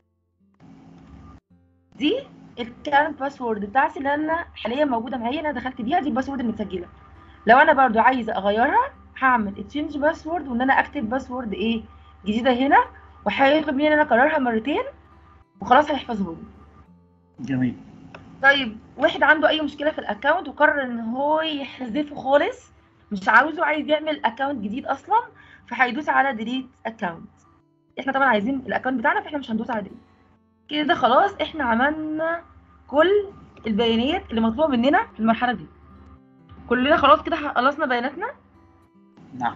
S3: دي الكارنت باسورد بتاعتي اللي انا حاليا موجوده معايا انا دخلت بيها دي الباسورد المتسجله لو انا برضو عايزه اغيرها هعمل تشينج باسورد وان انا اكتب باسورد ايه جديده هنا وهيطلب مني ان انا اكررها مرتين وخلاص هيحفظه لي
S2: جميل
S3: طيب واحد عنده اي مشكله في الاكونت وقرر ان هو يحذفه خالص مش عاوزه عايز يعمل اكونت جديد اصلا فهيدوس على ديليت اكونت احنا طبعا عايزين الاكونت بتاعنا فاحنا مش هندوس على ديليت كده خلاص احنا عملنا كل البيانات اللي مطلوبه مننا في المرحله دي كلنا خلاص كده خلصنا بياناتنا
S2: نعم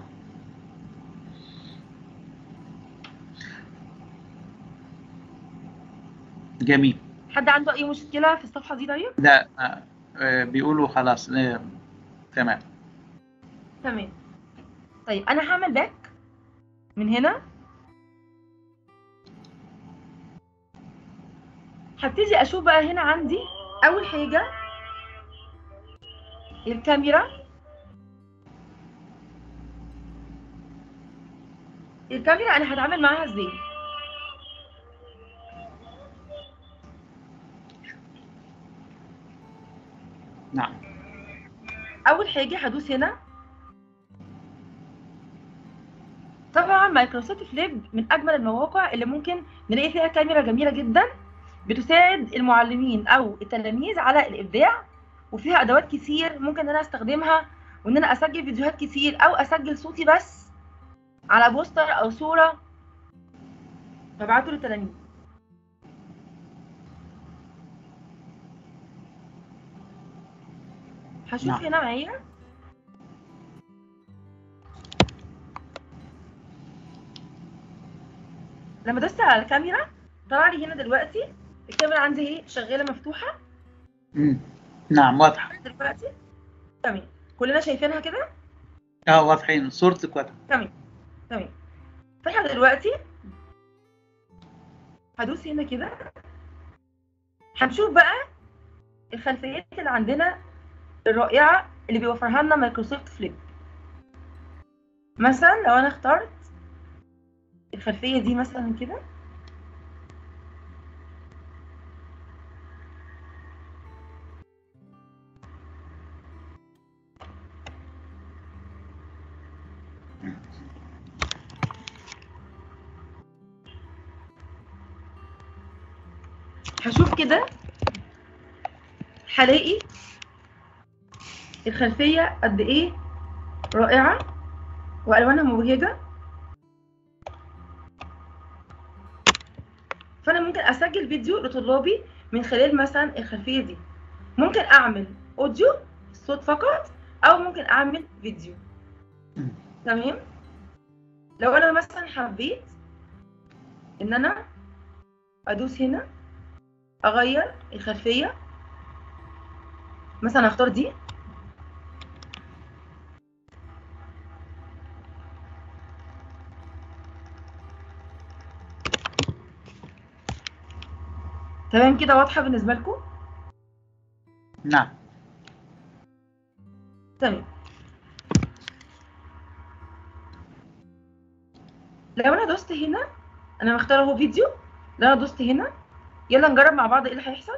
S2: جميل
S3: حد عنده اي مشكله في الصفحه دي طيب
S2: لا آه، آه، بيقولوا خلاص آه، تمام
S3: تمام طيب انا هعمل باك من هنا هبتدي اشوف بقى هنا عندي اول حاجه الكاميرا الكاميرا انا هتعامل معاها ازاي
S2: نعم
S3: اول حاجه هدوس هنا طبعا مايكروسوفت فليب من اجمل المواقع اللي ممكن نلاقي فيها كاميرا جميله جدا بتساعد المعلمين او التلاميذ على الابداع وفيها ادوات كتير ممكن ان انا استخدمها وان انا اسجل فيديوهات كتير او اسجل صوتي بس على بوستر او صوره ببعته للتلاميذ هشوف
S2: نعم.
S3: هنا معايا لما دوست على الكاميرا طلع لي هنا دلوقتي الكاميرا عندي اهي شغاله مفتوحه
S2: مم. نعم واضحة
S3: دلوقتي تمام كلنا شايفينها كده
S2: اه واضحين صورتك واضحة
S3: تمام تمام فاحنا دلوقتي هدوس هنا كده هنشوف بقى الخلفيات اللي عندنا الرائعه اللي بيوفرها لنا مايكروسوفت فليب مثلا لو انا اخترت الخلفيه دي مثلا كده هشوف كده هلاقي الخلفية قد ايه رائعة والوانها مبهجة فانا ممكن اسجل فيديو لطلابي من خلال مثلا الخلفيه دي ممكن اعمل اوديو صوت فقط او ممكن اعمل فيديو
S2: مم.
S3: تمام لو انا مثلا حبيت ان انا ادوس هنا اغير الخلفيه مثلا اختار دي تمام كده واضحه بالنسبه لكم
S2: نعم
S3: تمام لو انا دوست هنا انا مختاره اهو فيديو لو انا دوست هنا يلا نجرب مع بعض ايه اللي هيحصل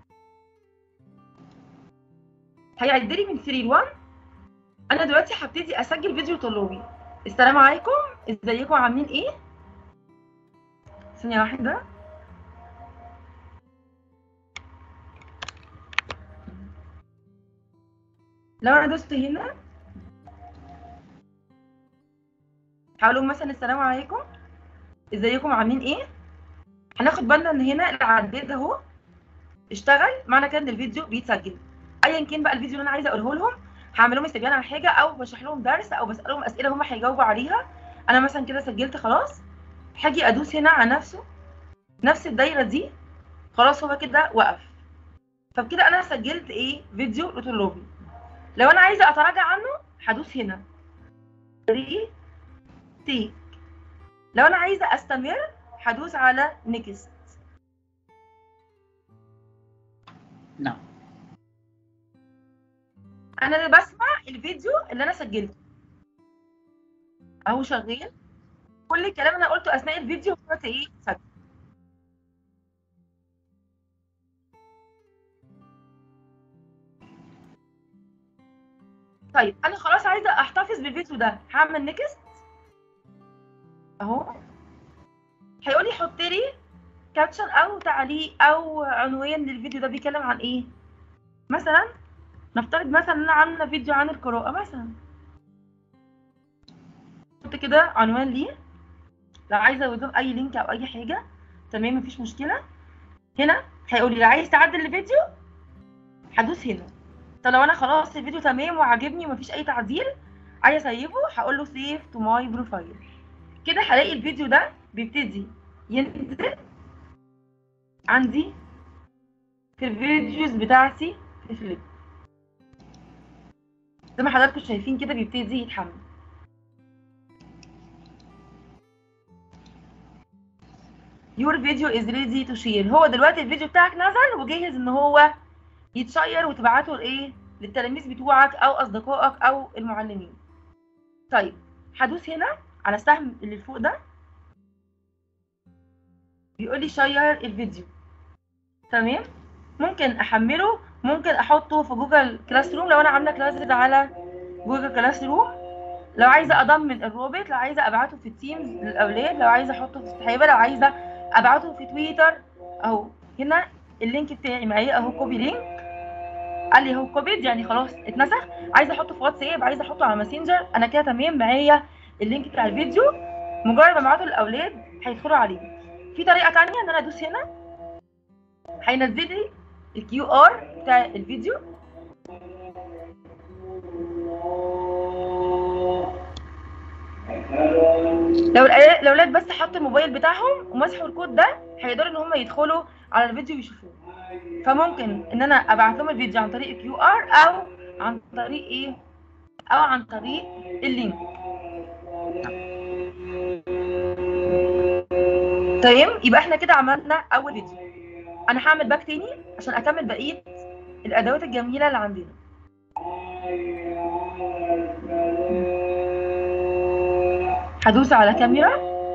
S3: هيعد لي من 3 ل 1 انا دلوقتي هبتدي اسجل فيديو طلابي السلام عليكم ازيكم عاملين ايه ثانيه واحده لو انا دوست هنا هقول لهم مثلا السلام عليكم ازيكم عاملين ايه هناخد بالنا ان هنا العداد اهو اشتغل معنى كده ان الفيديو بيتسجل ايا كان بقى الفيديو اللي انا عايزه اقوله لهم هعمل لهم استبيان على حاجه او بشرح لهم درس او بسالهم اسئله هم هيجاوبوا عليها انا مثلا كده سجلت خلاص هاجي ادوس هنا على نفسه نفس الدايره دي خلاص هو كده وقف فبكده انا سجلت ايه فيديو لطلابي لو انا عايزه اتراجع عنه هدوس هنا ري تيك لو انا عايزه استمر هدوس على نيكست
S2: نعم
S3: انا اللي بسمع الفيديو اللي انا سجلته اهو شغال كل الكلام اللي انا قلته اثناء الفيديو هو ايه سجل طيب انا خلاص عايزه احتفظ بالفيديو ده هعمل نيكست اهو هيقول لي حط لي كابشن او تعليق او عنوان للفيديو ده بيتكلم عن ايه مثلا نفترض مثلا ان انا عامله فيديو عن القراءه مثلا حط كده عنوان ليه لو عايزه اضيف اي لينك او اي حاجه تمام مفيش مشكله هنا هيقول لي لو عايز تعدل الفيديو هدوس هنا طب لو انا خلاص الفيديو تمام وعاجبني ومفيش اي تعديل عايز اسيبه هقول له سيف تو ماي بروفايل كده هلاقي الفيديو ده بيبتدي ينزل عندي في الفيديوز بتاعتي في فليب زي ما حضراتكم شايفين كده بيبتدي يتحمل Your video is ready to share هو دلوقتي الفيديو بتاعك نزل وجاهز ان هو يتشير وتبعته لايه للتلاميذ بتوعك او اصدقائك او المعلمين طيب هدوس هنا على السهم اللي فوق ده بيقول لي شير الفيديو تمام ممكن احمله ممكن احطه في جوجل كلاس روم لو انا عامله كلاس على جوجل كلاس روم لو عايزه اضمن الروبوت لو عايزه ابعته في التيمز للاولاد لو عايزه احطه في السحابه لو عايزه ابعته في تويتر اهو هنا اللينك بتاعي معايا اهو كوبي لينك قال لي اهو كوبيد يعني خلاص اتنسخ عايزه احطه في واتساب عايزه احطه على ماسنجر انا كده تمام معايا اللينك بتاع الفيديو مجرد ما ابعته للاولاد هيدخلوا عليه في طريقه تانية ان انا ادوس هنا هينزل لي الكيو ار بتاع الفيديو لو الأ- الاولاد بس حطوا الموبايل بتاعهم ومسحوا الكود ده هيقدروا ان هم يدخلوا على الفيديو ويشوفوه فممكن ان انا ابعت لهم الفيديو عن طريق الكيو ار او عن طريق ايه او عن طريق اللينك تمام يبقى احنا كده عملنا اول فيديو انا هعمل باك تاني عشان اكمل بقيه الادوات الجميله اللي عندنا هدوس على كاميرا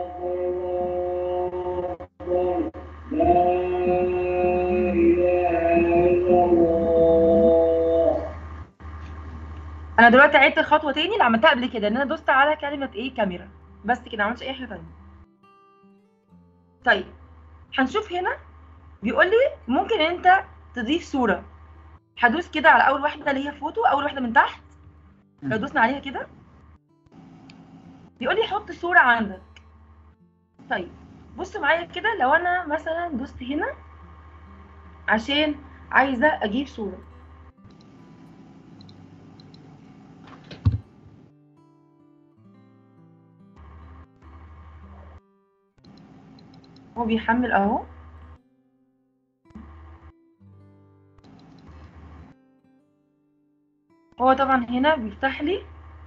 S3: انا دلوقتي عدت الخطوه تاني اللي عملتها قبل كده ان انا دوست على كلمه ايه كاميرا بس كده ما عملتش اي حاجه تانية طيب هنشوف هنا بيقول لي ممكن انت تضيف صوره هدوس كده على اول واحده اللي هي فوتو اول واحده من تحت لو دوسنا عليها كده بيقول لي حط صوره عندك طيب بصوا معايا كده لو انا مثلا دوست هنا عشان عايزه اجيب صوره هو بيحمل اهو هو طبعا هنا بيفتح لي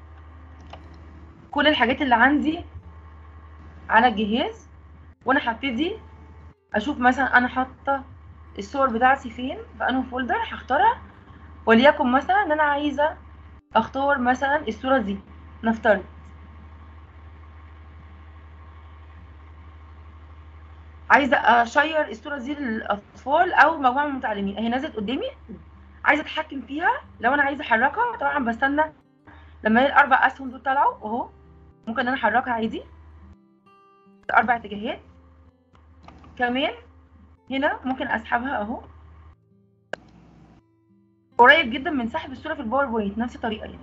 S3: كل الحاجات اللي عندي على الجهاز وانا هبتدي اشوف مثلا انا حاطه الصور بتاعتي فين في انه فولدر هختارها وليكن مثلا ان انا عايزه اختار مثلا الصوره دي نفترض عايزه اشير الصوره دي للاطفال او مجموعه من المتعلمين اهي نزلت قدامي عايزه اتحكم فيها لو انا عايزه احركها طبعا بستنى لما هي الاربع اسهم دول طلعوا اهو ممكن ان انا احركها عادي اربع اتجاهات كمان هنا ممكن اسحبها اهو قريب جدا من سحب الصوره في الباوربوينت نفس الطريقه يعني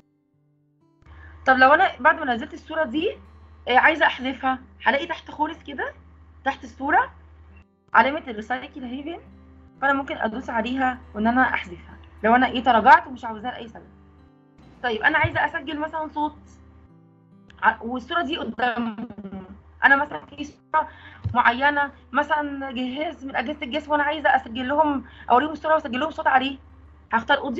S3: طب لو انا بعد ما نزلت الصوره دي آه، عايزه احذفها هلاقي تحت خالص كده تحت الصوره علامه الريسايكل اهي فين فانا ممكن ادوس عليها وان انا احذفها لو انا ايه تراجعت ومش عاوزاها لاي سبب طيب انا عايزه اسجل مثلا صوت ع- والصوره دي قدام انا مثلا في صوره معينه مثلا جهاز من اجهزه الجسم وانا عايزه اسجل لهم اوريهم الصوره واسجل لهم صوت عليه هختار اوديو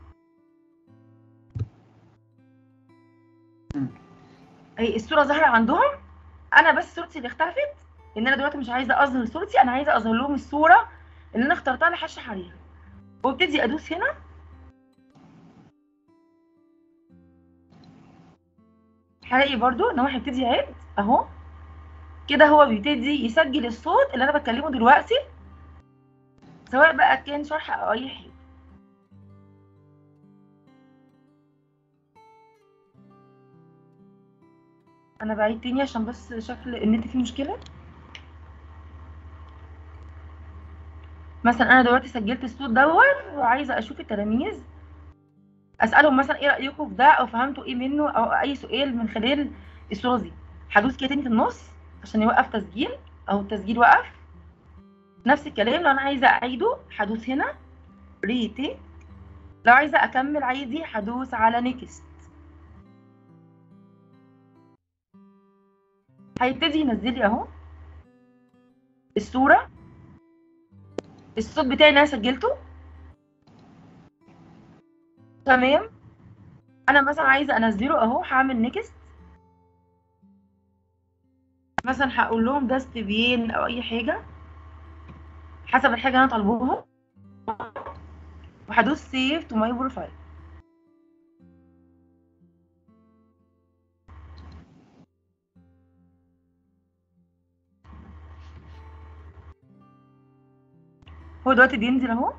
S2: مم.
S3: اهي الصوره ظاهره عندهم انا بس صورتي اللي اختلفت ان انا دلوقتي مش عايزه اظهر صورتي انا عايزه اظهر لهم الصوره اللي انا اخترتها اللي هشرح عليها وابتدي ادوس هنا هلاقي برضو ان هو هيبتدي يعد اهو كده هو بيبتدي يسجل الصوت اللي انا بتكلمه دلوقتي سواء بقى كان شرح او اي حاجه انا بعيد تاني عشان بس شكل النت فيه مشكله مثلا انا دلوقتي سجلت الصوت دوت وعايزه اشوف التلاميذ اسالهم مثلا ايه رايكم في ده او فهمتوا ايه منه او اي سؤال من خلال الصوره دي هدوس كده تاني في النص عشان يوقف تسجيل او التسجيل وقف نفس الكلام لو انا عايزه اعيده هدوس هنا ريتيك لو عايزه اكمل عادي هدوس على نيكست هيبتدي ينزل لي اهو الصوره الصوت بتاعي اللي انا سجلته تمام انا مثلا عايزه انزله اهو هعمل نيكست مثلا هقول لهم ده استبيان او اي حاجه حسب الحاجه اللي انا طالبوها وهدوس سيف تو ماي بروفايل هو دلوقتي بينزل اهو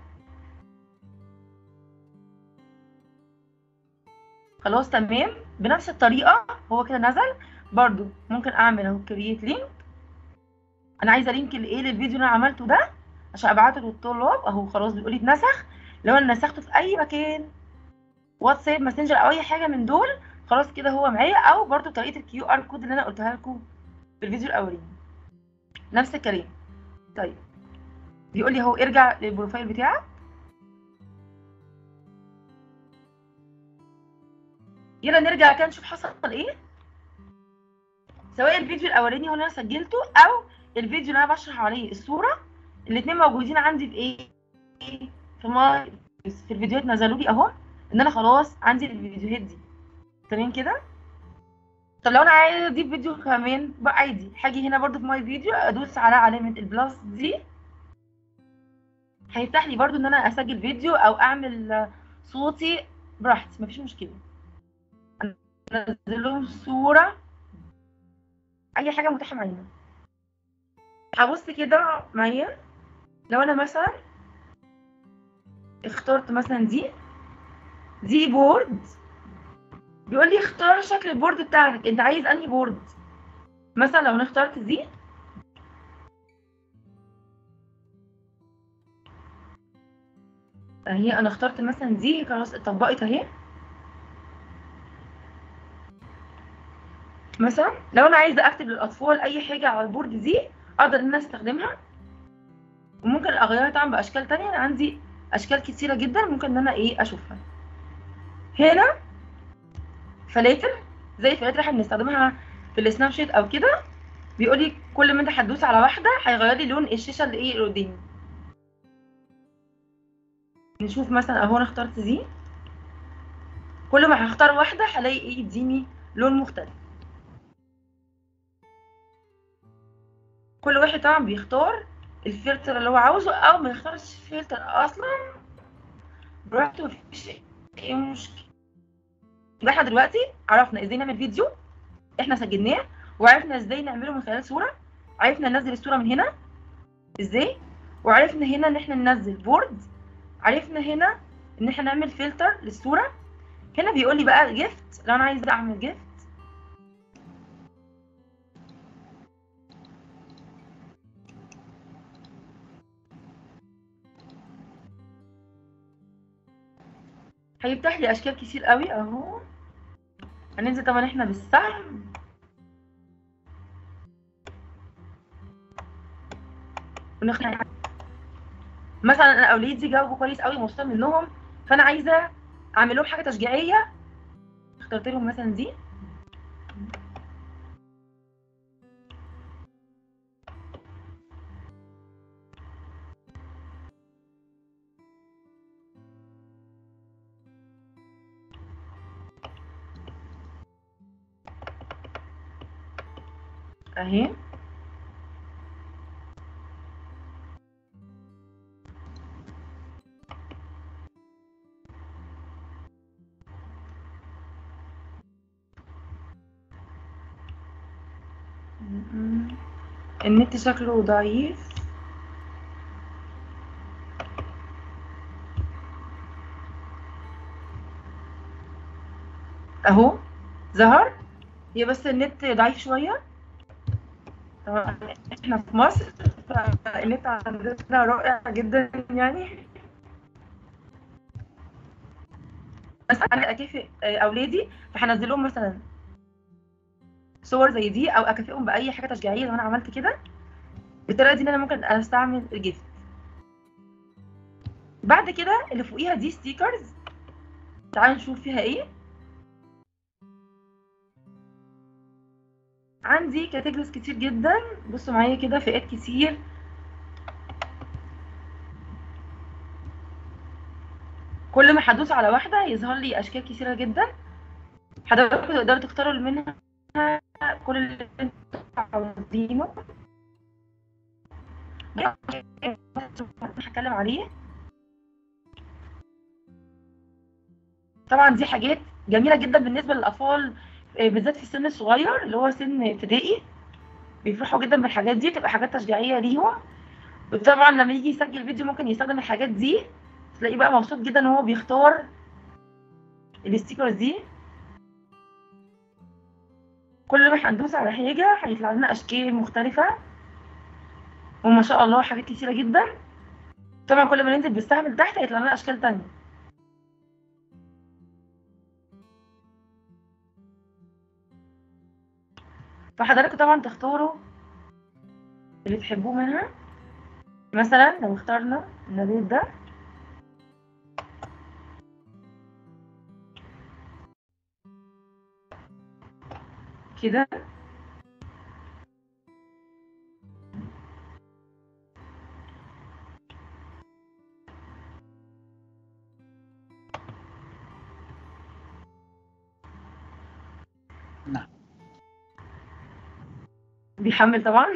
S3: خلاص تمام بنفس الطريقه هو كده نزل برضو ممكن اعمل اهو كرييت لينك انا عايزه لينك لايه للفيديو اللي انا عملته ده عشان ابعته للطلاب اهو خلاص بيقول لي اتنسخ لو انا نسخته في اي مكان واتساب ماسنجر او اي حاجه من دول خلاص كده هو معايا او برضو طريقه الكيو ار كود اللي انا قلتها لكم في الفيديو الاولاني نفس الكلام طيب بيقول لي اهو ارجع للبروفايل بتاعك يلا نرجع كده نشوف حصل ايه سواء الفيديو الاولاني هو اللي انا سجلته او الفيديو اللي انا بشرح عليه الصوره الاثنين موجودين عندي في ايه في ما في الفيديوهات نزلوا لي اهو ان انا خلاص عندي الفيديوهات دي تمام كده طب لو انا عايزه اضيف فيديو كمان بقى عادي هاجي هنا برضو في ماي فيديو ادوس على علامه البلس دي هيفتح لي برضو ان انا اسجل فيديو او اعمل صوتي براحتي مفيش مشكله انزل لهم صوره اي حاجه متاحه معانا هبص كده معايا لو انا مثلا اخترت مثلا دي دي بورد بيقول لي اختار شكل البورد بتاعك انت عايز انهي بورد مثلا لو انا اخترت دي اهي انا اخترت مثلا دي خلاص اتطبقت اهي مثلا لو انا عايزه اكتب للاطفال اي حاجه على البورد دي اقدر ان انا استخدمها وممكن اغيرها طبعا باشكال تانية انا عندي اشكال كتيره جدا ممكن ان انا ايه اشوفها هنا فلاتر زي الفلاتر اللي احنا بنستخدمها في السناب شات او كده بيقول لي كل ما انت هتدوس على واحده هيغير لي لون الشاشه اللي ايه اللي قدامي نشوف مثلا اهو انا اخترت دي كل ما هختار واحده هلاقي ايه يديني لون مختلف كل واحد طبعا بيختار الفلتر اللي هو عاوزه او ما يختارش فلتر اصلا براحته مفيش اي مشكله يبقى احنا دلوقتي عرفنا ازاي نعمل فيديو احنا سجلناه وعرفنا ازاي نعمله من خلال صوره عرفنا ننزل الصوره من هنا ازاي وعرفنا هنا ان احنا ننزل بورد عرفنا هنا ان احنا نعمل فلتر للصوره هنا بيقول لي بقى جيفت لو انا عايزه اعمل جيفت هيفتح لي اشكال كتير قوي اهو هننزل طبعا احنا بالسهم ونختار مثلا انا اولادي جاوبوا كويس قوي مبسوطه منهم فانا عايزه اعمل لهم حاجه تشجيعيه اخترت لهم مثلا دي اهي م- النت شكله ضعيف اهو ظهر هي بس النت ضعيف شويه طبعا احنا في مصر فالنت عندنا رائع جدا يعني بس انا اكافئ اولادي فهنزل لهم مثلا صور زي دي او اكافئهم باي حاجه تشجيعيه لو انا عملت كده بالطريقه دي ان انا ممكن استعمل الجيفت بعد كده اللي فوقيها دي ستيكرز تعالوا نشوف فيها ايه عندي كاتيجوريز كتير جدا بصوا معايا كده فئات كتير كل ما هدوس على واحده يظهر لي اشكال كتيره جدا حضراتكم تقدروا تختاروا منها كل اللي انتوا عاوزينه هتكلم عليه طبعا دي حاجات جميله جدا بالنسبه للاطفال بالذات في السن الصغير اللي هو سن ابتدائي بيفرحوا جدا بالحاجات دي بتبقى حاجات تشجيعيه ليهم وطبعا لما يجي يسجل فيديو ممكن يستخدم الحاجات دي تلاقيه بقى مبسوط جدا ان هو بيختار الستيكرز دي كل ما هندوس على حاجه هيطلع لنا اشكال مختلفه وما شاء الله حاجات كتيره جدا طبعا كل ما ننزل بالسهم لتحت هيطلع لنا اشكال تانية فحضراتكم طبعا تختاروا اللي تحبوه منها مثلا لو اخترنا النبات ده كده
S2: نعم
S3: بيحمل طبعا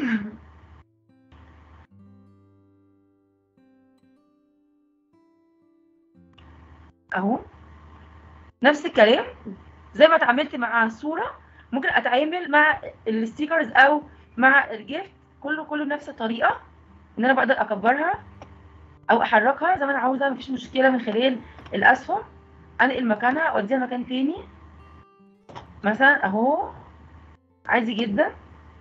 S3: اهو نفس الكلام زي ما اتعاملت مع الصوره ممكن اتعامل مع الستيكرز او مع الجيفت كله كله نفس الطريقه ان انا بقدر اكبرها او احركها زي ما انا عاوزه مفيش مشكله من خلال الاسهم انقل مكانها واوديها مكان تاني مثلا اهو عادي جدا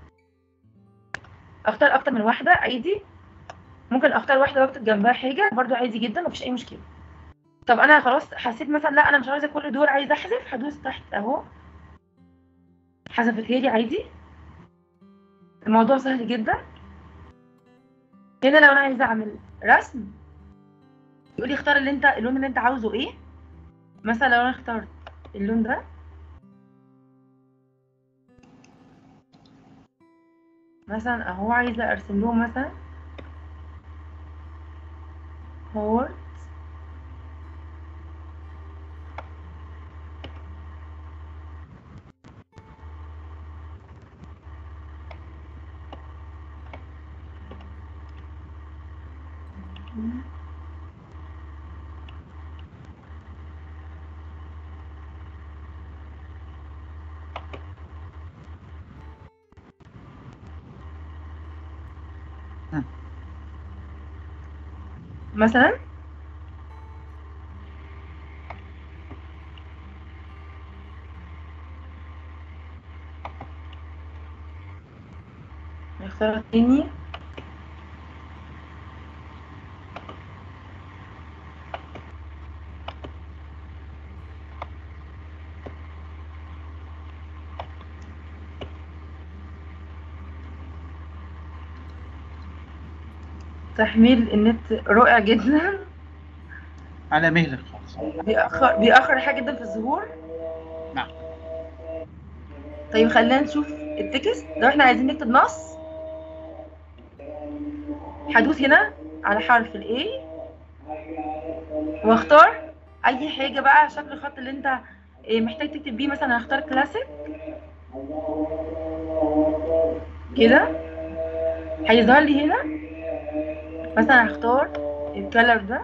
S3: اختار اكتر من واحده عادي ممكن اختار واحده واكتب جنبها حاجه برضو عادي جدا مفيش اي مشكله طب انا خلاص حسيت مثلا لا انا مش عايزه كل دول عايزه احذف هدوس تحت اهو حذفتها لي عادي الموضوع سهل جدا هنا لو انا عايزه اعمل رسم يقول لي اختار اللي انت اللون اللي انت عاوزه ايه مثلا لو انا اخترت اللون ده مثلا اهو عايزه ارسم لهم مثلا هورت مثلا نختار تاني تحميل النت رائع جدا
S2: على مهلك خالص
S3: بيأخر بيأخر حاجة جدا في الظهور
S2: نعم.
S3: طيب خلينا نشوف التكست لو احنا عايزين نكتب نص هدوس هنا على حرف ال A واختار اي حاجة بقى على شكل الخط اللي انت إيه، محتاج تكتب بيه مثلا هختار كلاسيك كده هيظهر لي هنا مثلا هختار الكلر ده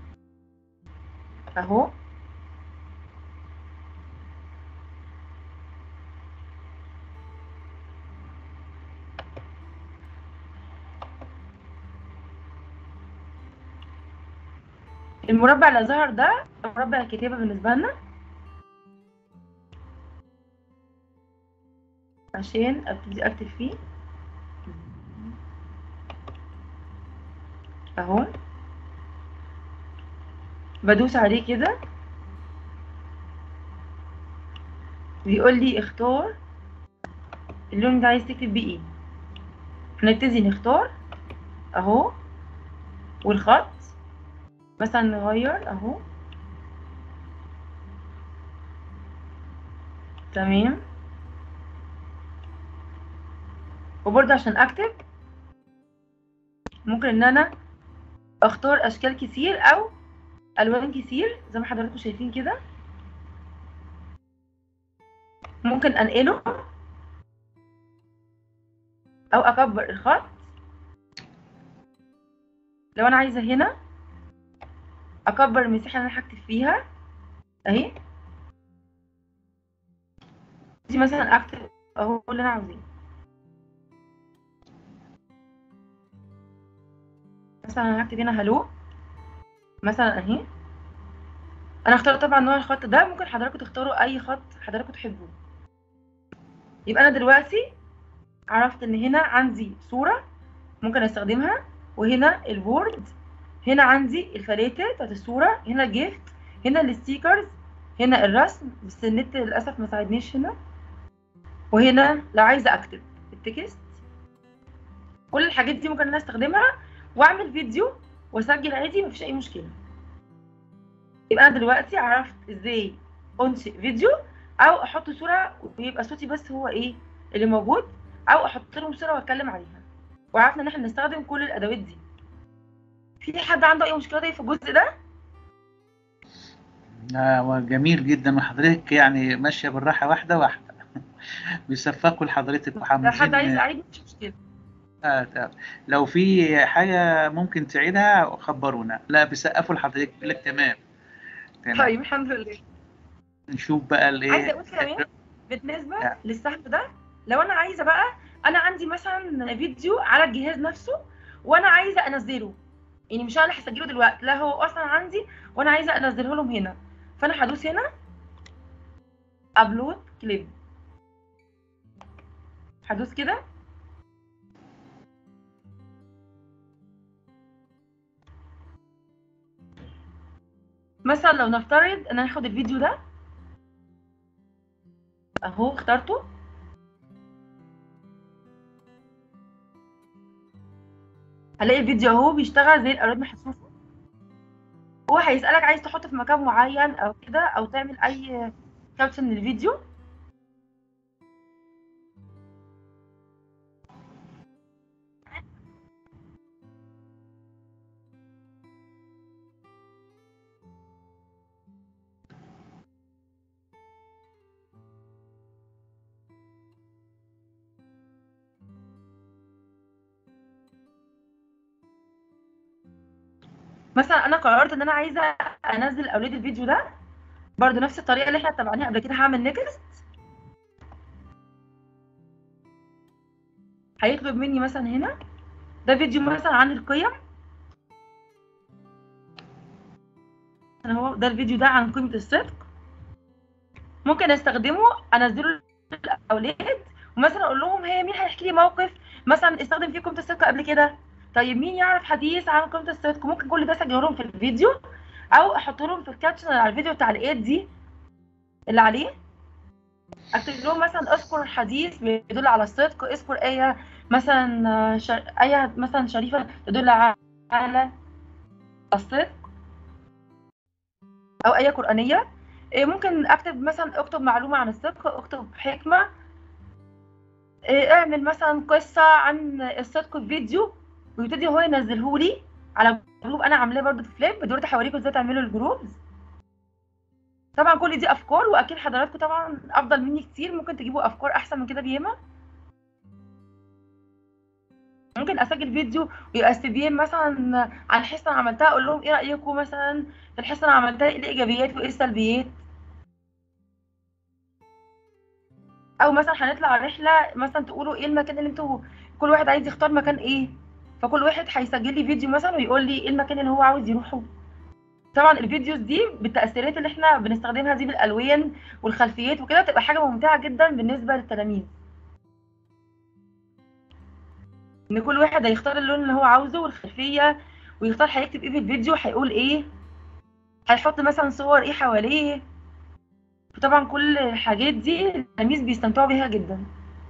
S3: اهو المربع اللي ظهر ده مربع الكتابة بالنسبة لنا عشان ابتدي اكتب فيه اهو بدوس عليه كده بيقول لي اختار اللون ده عايز تكتب بيه ايه هنبتدي نختار اهو والخط مثلا نغير اهو تمام وبرضه عشان اكتب ممكن ان انا اختار اشكال كتير او الوان كتير زي ما حضراتكم شايفين كده ممكن انقله او اكبر الخط لو انا عايزه هنا اكبر المساحه اللي انا هكتب فيها اهي دي مثلا اكتب اهو اللي انا عاوزاه مثلا انا هكتب هنا هلو مثلا اهي انا اخترت طبعا نوع الخط ده ممكن حضراتكم تختاروا اي خط حضراتكم تحبوه يبقى انا دلوقتي عرفت ان هنا عندي صورة ممكن استخدمها وهنا الوورد هنا عندي الفلاتر بتاعت الصورة هنا الجيفت هنا الستيكرز هنا الرسم بس النت للأسف ما ساعدنيش هنا وهنا لو عايزة أكتب التكست كل الحاجات دي ممكن أنا أستخدمها وأعمل فيديو وأسجل عادي مفيش أي مشكلة يبقى أنا دلوقتي عرفت إزاي أنشئ فيديو أو أحط صورة ويبقى صوتي بس هو إيه اللي موجود أو أحط لهم صورة وأتكلم عليها وعرفنا إن إحنا نستخدم كل الأدوات دي في حد عنده أي مشكلة طيب في الجزء ده؟
S2: آه جميل جدا وحضرتك يعني ماشيه بالراحه واحده واحده بيصفقوا لحضرتك
S3: لو حد عايز
S2: وحمسين
S3: يعيد مش مشكلة
S2: آه تمام. لو في حاجه ممكن تعيدها خبرونا لا بيسقفوا لحضرتك بيقول لك تمام تمام
S3: طيب الحمد لله
S2: نشوف بقى
S3: عايزه
S2: الايه
S3: اقول كمان بالنسبه
S2: نعم.
S3: للسحب ده لو انا عايزه بقى انا عندي مثلا فيديو على الجهاز نفسه وانا عايزه انزله يعني مش انا اللي هسجله دلوقتي لا هو اصلا عندي وانا عايزه انزله لهم هنا فانا هدوس هنا ابلود كليب هدوس كده مثلا لو نفترض ان انا هاخد الفيديو ده اهو اخترته هلاقي الفيديو اهو بيشتغل زي الالوان محسوسه هو هيسالك عايز تحطه في مكان معين او كده او تعمل اي كابشن للفيديو مثلا انا قررت ان انا عايزه انزل اولاد الفيديو ده برضو نفس الطريقه اللي احنا اتبعناها قبل كده هعمل نيكست هيطلب مني مثلا هنا ده فيديو مثلا عن القيم انا هو ده الفيديو ده عن قيمه الصدق ممكن استخدمه انزله للاولاد ومثلا اقول لهم هي مين هيحكي لي موقف مثلا استخدم فيه قيمه الصدق قبل كده طيب مين يعرف حديث عن قيمه الصدق ممكن كل ده اسجله لهم في الفيديو او احط لهم في الكابشن على الفيديو التعليقات دي اللي عليه اكتب لهم مثلا اذكر حديث بيدل على الصدق اذكر ايه مثلا ش... ايه مثلا شريفه تدل على الصدق او ايه قرانيه إيه ممكن اكتب مثلا اكتب معلومه عن الصدق اكتب حكمه إيه اعمل مثلا قصه عن الصدق في فيديو ويبتدي هو ينزله لي على جروب انا عاملاه برضو في فليب دلوقتي هوريكم ازاي تعملوا الجروبز طبعا كل دي افكار واكيد حضراتكم طبعا افضل مني كتير ممكن تجيبوا افكار احسن من كده بياما ممكن اسجل فيديو ويبقى استبيان مثلا عن حصه انا عملتها اقول لهم ايه رايكم مثلا في الحصه انا عملتها ايه الايجابيات وايه السلبيات او مثلا هنطلع رحله مثلا تقولوا ايه المكان اللي انتوا كل واحد عايز يختار مكان ايه فكل واحد هيسجل لي فيديو مثلا ويقول لي ايه المكان اللي هو عاوز يروحه طبعا الفيديوز دي بالتاثيرات اللي احنا بنستخدمها دي بالالوان والخلفيات وكده تبقى حاجه ممتعه جدا بالنسبه للتلاميذ ان كل واحد هيختار اللون اللي هو عاوزه والخلفيه ويختار هيكتب ايه في الفيديو هيقول ايه هيحط مثلا صور ايه حواليه فطبعا كل الحاجات دي التلاميذ بيستمتعوا بيها جدا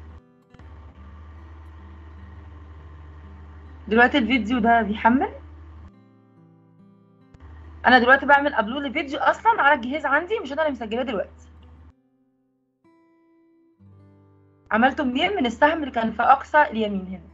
S3: دلوقتي الفيديو ده بيحمل انا دلوقتي بعمل ابلود لفيديو اصلا على الجهاز عندي مش انا اللي مسجلاه دلوقتي عملته منين من السهم اللي كان في اقصى اليمين هنا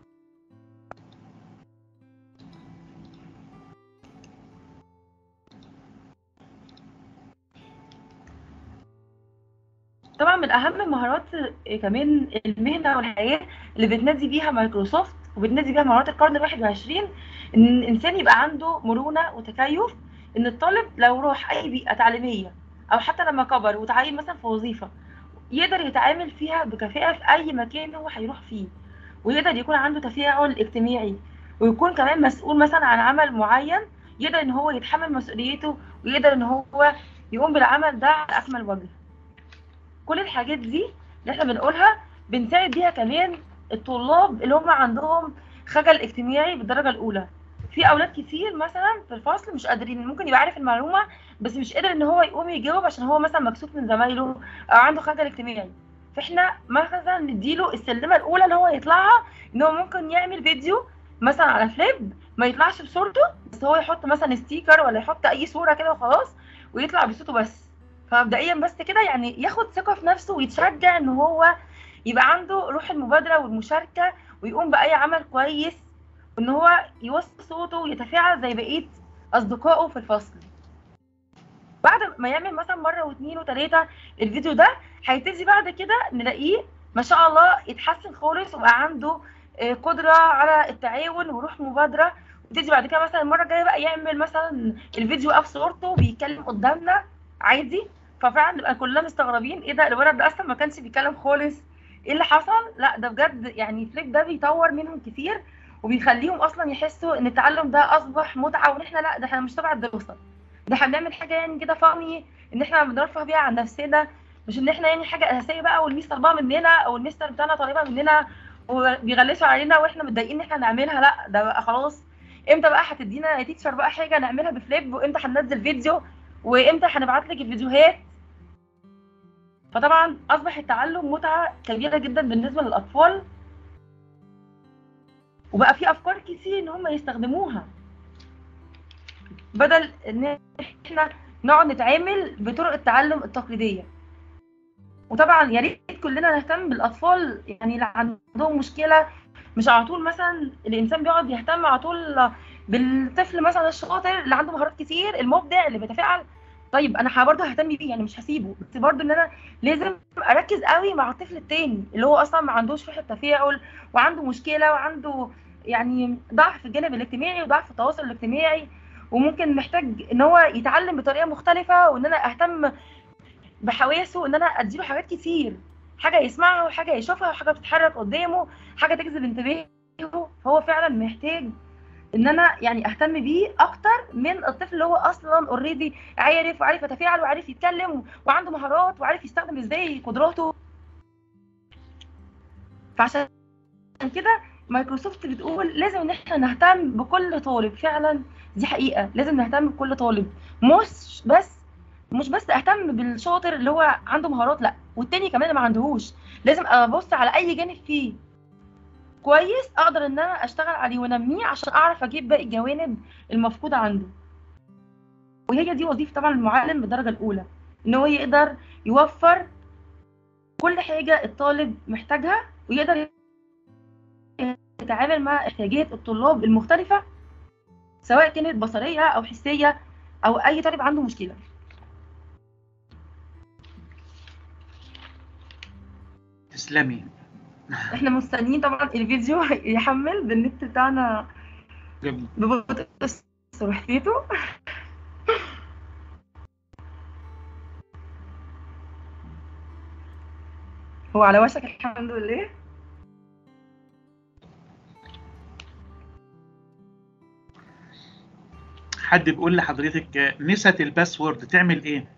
S3: طبعا من اهم مهارات كمان المهنه والحياه اللي بتنادي بيها مايكروسوفت وبتنادي بيها مهارات القرن الواحد وعشرين ان الانسان يبقى عنده مرونه وتكيف ان الطالب لو راح اي بيئه تعليميه او حتى لما كبر وتعين مثلا في وظيفه يقدر يتعامل فيها بكفاءه في اي مكان هو هيروح فيه ويقدر يكون عنده تفاعل اجتماعي ويكون كمان مسؤول مثلا عن عمل معين يقدر ان هو يتحمل مسؤوليته ويقدر ان هو يقوم بالعمل ده على اكمل وجه كل الحاجات دي اللي احنا بنقولها بنساعد بيها كمان الطلاب اللي هم عندهم خجل اجتماعي بالدرجه الاولى في اولاد كتير مثلا في الفصل مش قادرين ممكن يبقى عارف المعلومه بس مش قادر ان هو يقوم يجاوب عشان هو مثلا مكسوف من زمايله او عنده خجل اجتماعي فاحنا مثلا نديله السلمه الاولى اللي هو يطلعها ان هو ممكن يعمل فيديو مثلا على فليب ما يطلعش بصورته بس هو يحط مثلا ستيكر ولا يحط اي صوره كده وخلاص ويطلع بصوته بس فمبدئيا بس كده يعني ياخد ثقه في نفسه ويتشجع ان هو يبقى عنده روح المبادره والمشاركه ويقوم باي عمل كويس وان هو يوصل صوته ويتفاعل زي بقيه اصدقائه في الفصل بعد ما يعمل مثلا مره واثنين وثلاثه الفيديو ده هيبتدي بعد كده نلاقيه ما شاء الله يتحسن خالص وبقى عنده قدره على التعاون وروح مبادره ويبتدي بعد كده مثلا المره الجايه بقى يعمل مثلا الفيديو في صورته بيتكلم قدامنا عادي ففعلا نبقى كلنا مستغربين ايه ده الولد ده اصلا ما كانش بيتكلم خالص ايه اللي حصل لا ده بجد يعني فليب ده بيطور منهم كتير وبيخليهم اصلا يحسوا ان التعلم ده اصبح متعه وان احنا لا ده احنا مش تبع الدراسه ده احنا بنعمل حاجه يعني كده فاني ان احنا بنرفه بيها عن نفسنا مش ان احنا يعني حاجه اساسيه بقى والميس طالباها مننا او المستر بتاعنا طالبها مننا وبيغلسوا علينا واحنا متضايقين ان احنا نعملها لا ده بقى خلاص امتى بقى هتدينا يا تيتشر بقى حاجه نعملها بفليب وامتى هننزل فيديو وامتى هنبعت لك الفيديوهات فطبعا اصبح التعلم متعه كبيره جدا بالنسبه للاطفال وبقى في افكار كتير ان هم يستخدموها بدل ان احنا نقعد نتعامل بطرق التعلم التقليديه وطبعا يا ريت كلنا نهتم بالاطفال يعني اللي عندهم مشكله مش على طول مثلا الانسان بيقعد يهتم على طول بالطفل مثلا الشاطر اللي عنده مهارات كتير المبدع اللي بيتفاعل طيب انا برضه ههتم بيه يعني مش هسيبه بس برضه ان انا لازم اركز قوي مع الطفل التاني اللي هو اصلا ما عندوش روح التفاعل وعنده مشكله وعنده يعني ضعف في الجانب الاجتماعي وضعف في التواصل الاجتماعي وممكن محتاج ان هو يتعلم بطريقه مختلفه وان انا اهتم بحواسه ان انا اديله حاجات كتير حاجه يسمعها وحاجه يشوفها وحاجه بتتحرك قدامه حاجه تجذب انتباهه فهو فعلا محتاج ان انا يعني اهتم بيه اكتر من الطفل اللي هو اصلا اوريدي عارف وعارف يتفاعل وعارف يتكلم وعنده مهارات وعارف يستخدم ازاي قدراته فعشان كده مايكروسوفت بتقول لازم ان احنا نهتم بكل طالب فعلا دي حقيقه لازم نهتم بكل طالب مش بس مش بس اهتم بالشاطر اللي هو عنده مهارات لا والتاني كمان ما عندهوش لازم ابص على اي جانب فيه كويس اقدر ان انا اشتغل عليه وانميه عشان اعرف اجيب باقي الجوانب المفقوده عنده وهي دي وظيفه طبعا المعلم بالدرجه الاولى ان هو يقدر يوفر كل حاجه الطالب محتاجها ويقدر يتعامل مع احتياجات الطلاب المختلفه سواء كانت بصريه او حسيه او اي طالب عنده مشكله
S2: تسلمي
S3: احنا مستنيين طبعا الفيديو يحمل بالنت بتاعنا
S2: جميل
S3: ببطء سرعته هو على وشك الحمد لله
S2: حد بيقول لحضرتك نسيت الباسورد تعمل ايه؟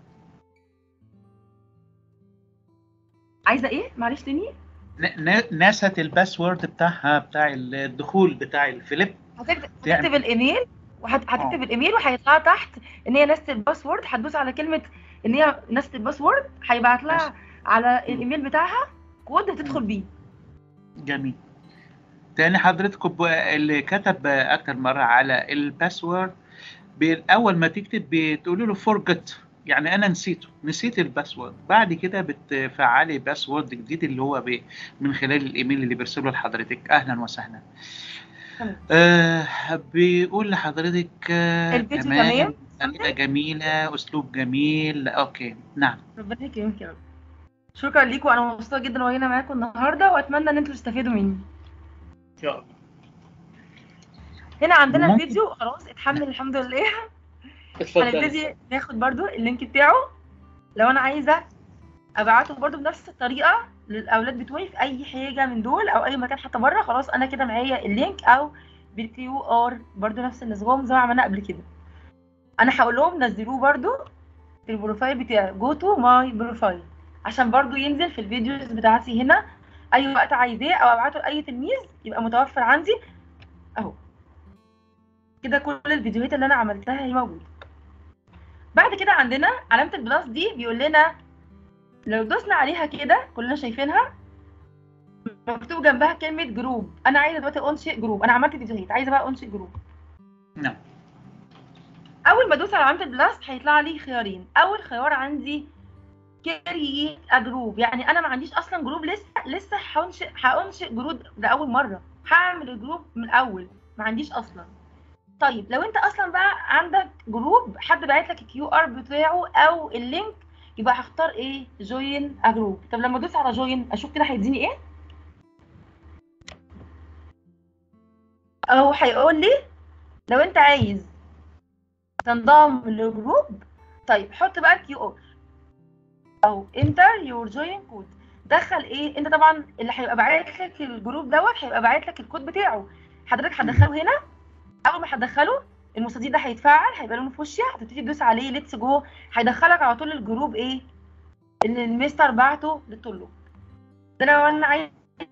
S3: عايزه ايه معلش تاني
S2: ن- ن- نست الباسورد بتاعها بتاع الدخول بتاع الفليب
S3: هتكتب
S2: تعمل-
S3: هتكتب الايميل وهتكتب
S2: آه.
S3: الايميل وهيطلع تحت ان هي نست الباسورد هتدوس على كلمه ان هي نست الباسورد هيبعت لها على الايميل بتاعها كود هتدخل بيه
S2: جميل تاني حضرتك ب- اللي كتب اكتر مره على الباسورد بالاول ما تكتب بتقول له فورجت يعني انا نسيته نسيت الباسورد بعد كده بتفعلي باسورد جديد اللي هو ب- من خلال الايميل اللي بيرسله لحضرتك اهلا وسهلا
S3: تمام.
S2: آه بيقول لحضرتك آه
S3: الفيديو
S2: تمام
S3: تمام؟
S2: أسئلة جميلة أسلوب جميل أوكي نعم
S3: ربنا يكرمك يا رب شكرا ليكم انا مبسوطه جدا وانا معاكم النهارده واتمنى ان انتوا تستفيدوا مني
S2: إن شاء الله
S3: هنا عندنا
S2: ممكن-
S3: الفيديو خلاص اتحمل الحمد لله
S4: اتفضل
S3: هنبتدي ناخد برضو اللينك بتاعه لو انا عايزه ابعته برضو بنفس الطريقه للاولاد بتوعي في اي حاجه من دول او اي مكان حتى بره خلاص انا كده معايا اللينك او بالكيو ار برضو نفس النظام زي ما عملنا قبل كده انا هقول لهم نزلوه برضو في البروفايل بتاعي جو تو ماي بروفايل عشان برضو ينزل في الفيديوز بتاعتي هنا اي وقت عايزاه او ابعته لاي تلميذ يبقى متوفر عندي اهو كده كل الفيديوهات اللي انا عملتها هي موجوده بعد كده عندنا علامه البلس دي بيقول لنا لو دوسنا عليها كده كلنا شايفينها مكتوب جنبها كلمه جروب انا عايزه دلوقتي انشئ جروب انا عملت فيديوهات عايزه بقى انشئ جروب
S2: نعم
S3: اول ما ادوس على علامه البلس هيطلع لي خيارين اول خيار عندي كرييت جروب يعني انا ما عنديش اصلا جروب لسه لسه هنشئ هانشئ جروب لاول مره هعمل الجروب من الاول ما عنديش اصلا طيب لو انت اصلا بقى عندك جروب حد باعت لك الكيو ار بتاعه او اللينك يبقى هختار ايه جوين جروب طب لما ادوس على جوين اشوف كده هيديني ايه او هيقول لي لو انت عايز تنضم لجروب طيب حط بقى الكيو ار او انتر يور جوين كود دخل ايه انت طبعا اللي هيبقى باعت لك الجروب دوت هيبقى باعت لك الكود بتاعه حضرتك هتدخله هنا اول ما هتدخله المستطيل ده هيتفعل هيبقى لونه فوشيا هتبتدي تدوس عليه ليتس جو هيدخلك على طول الجروب ايه اللي المستر بعته للطلاب ده لو انا عايز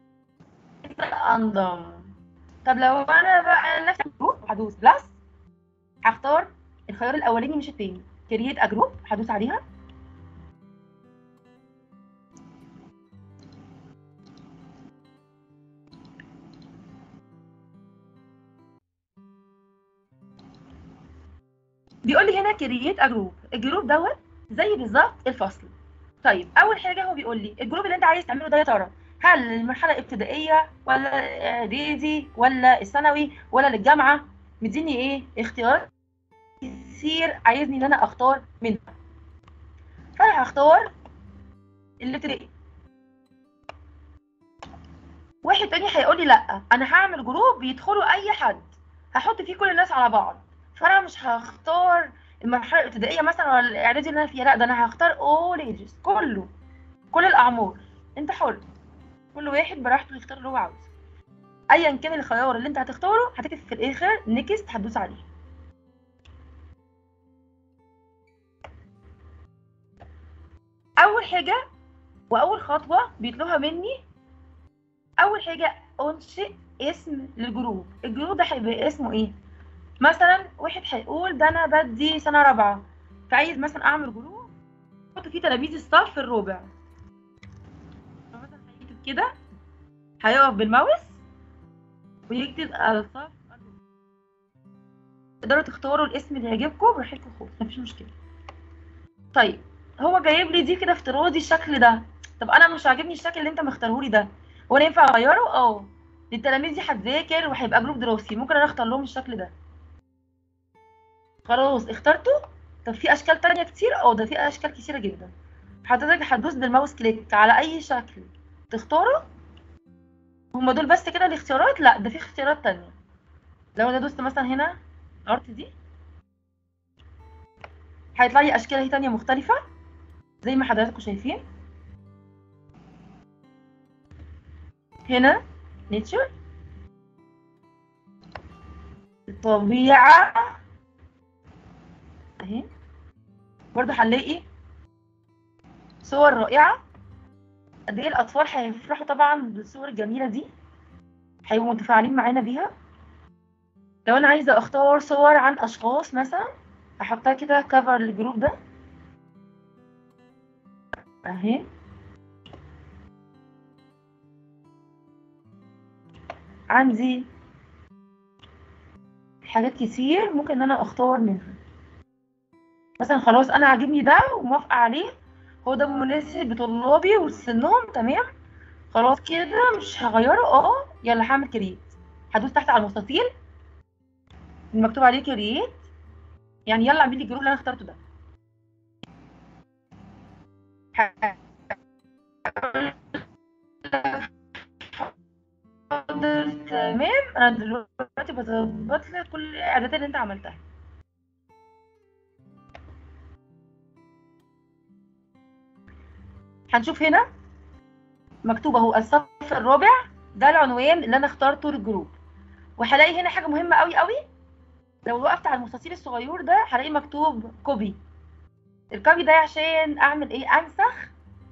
S3: انضم طب لو انا بقى نفس الجروب هدوس بلس هختار الخيار الاولاني مش التاني كرييت ا جروب هدوس عليها بيقول لي هنا كرييت اجروب الجروب دوت زي بالظبط الفصل طيب اول حاجه هو بيقول لي الجروب اللي انت عايز تعمله ده يا ترى هل للمرحله الابتدائيه ولا اعدادي ولا الثانوي ولا للجامعه مديني ايه اختيار كتير عايزني ان انا اختار منها فانا هختار الابتدائي واحد تاني هيقول لي لا انا هعمل جروب يدخلوا اي حد هحط فيه كل الناس على بعض فانا مش هختار المرحله الابتدائيه مثلا ولا الاعدادي اللي انا فيها لا ده انا هختار اول ايجز كله كل الاعمار انت حر كل واحد براحته يختار اللي هو عاوزه ايا كان الخيار اللي انت هتختاره هتكتب في الاخر نيكست هتدوس عليه اول حاجه واول خطوه بيطلبها مني اول حاجه انشئ اسم للجروب الجروب ده هيبقى اسمه ايه مثلا واحد هيقول ده انا بدي سنه رابعه فعايز مثلا اعمل جروب احط فيه تلاميذ الصف الرابع فمثلا هيكتب كده هيقف بالماوس ويكتب الصف الرابع. تقدروا تختاروا الاسم اللي يعجبكم براحتكم خالص مفيش مشكله طيب هو جايب لي دي كده افتراضي الشكل ده طب انا مش عاجبني الشكل اللي انت مختارهولي ده هو انا ينفع اغيره اه التلاميذ دي هتذاكر وهيبقى جروب دراسي ممكن انا اختار لهم الشكل ده خلاص اخترته طب في اشكال تانية كتير اه ده في اشكال كتيره جدا حضرتك هتدوس بالماوس كليك على اي شكل تختاره هما دول بس كده الاختيارات لا ده في اختيارات تانية لو انا دوست مثلا هنا ارت دي هيطلع لي اشكال اهي تانية مختلفه زي ما حضراتكم شايفين هنا نيتشر الطبيعة اهي برضه هنلاقي صور رائعة قد ايه الأطفال هيفرحوا طبعا بالصور الجميلة دي هيبقوا متفاعلين معانا بيها لو أنا عايزة أختار صور عن أشخاص مثلا أحطها كده كفر للجروب ده اهي عندي حاجات كتير ممكن ان انا اختار منها مثلا خلاص انا عاجبني ده وموافقه عليه هو ده مناسب لطلابي وسنهم تمام خلاص كده مش هغيره اه يلا هعمل كرييت هدوس تحت على المستطيل المكتوب عليه كرييت يعني يلا اعمل لي الجروب اللي انا اخترته ده حاضر تمام انا دلوقتي بظبط لك كل الاعدادات اللي انت عملتها هنشوف هنا مكتوب اهو الصف الرابع ده العنوان اللي انا اخترته للجروب وهلاقي هنا حاجه مهمه قوي قوي لو وقفت على المستطيل الصغير ده هلاقي مكتوب كوبي الكوبي ده عشان اعمل ايه انسخ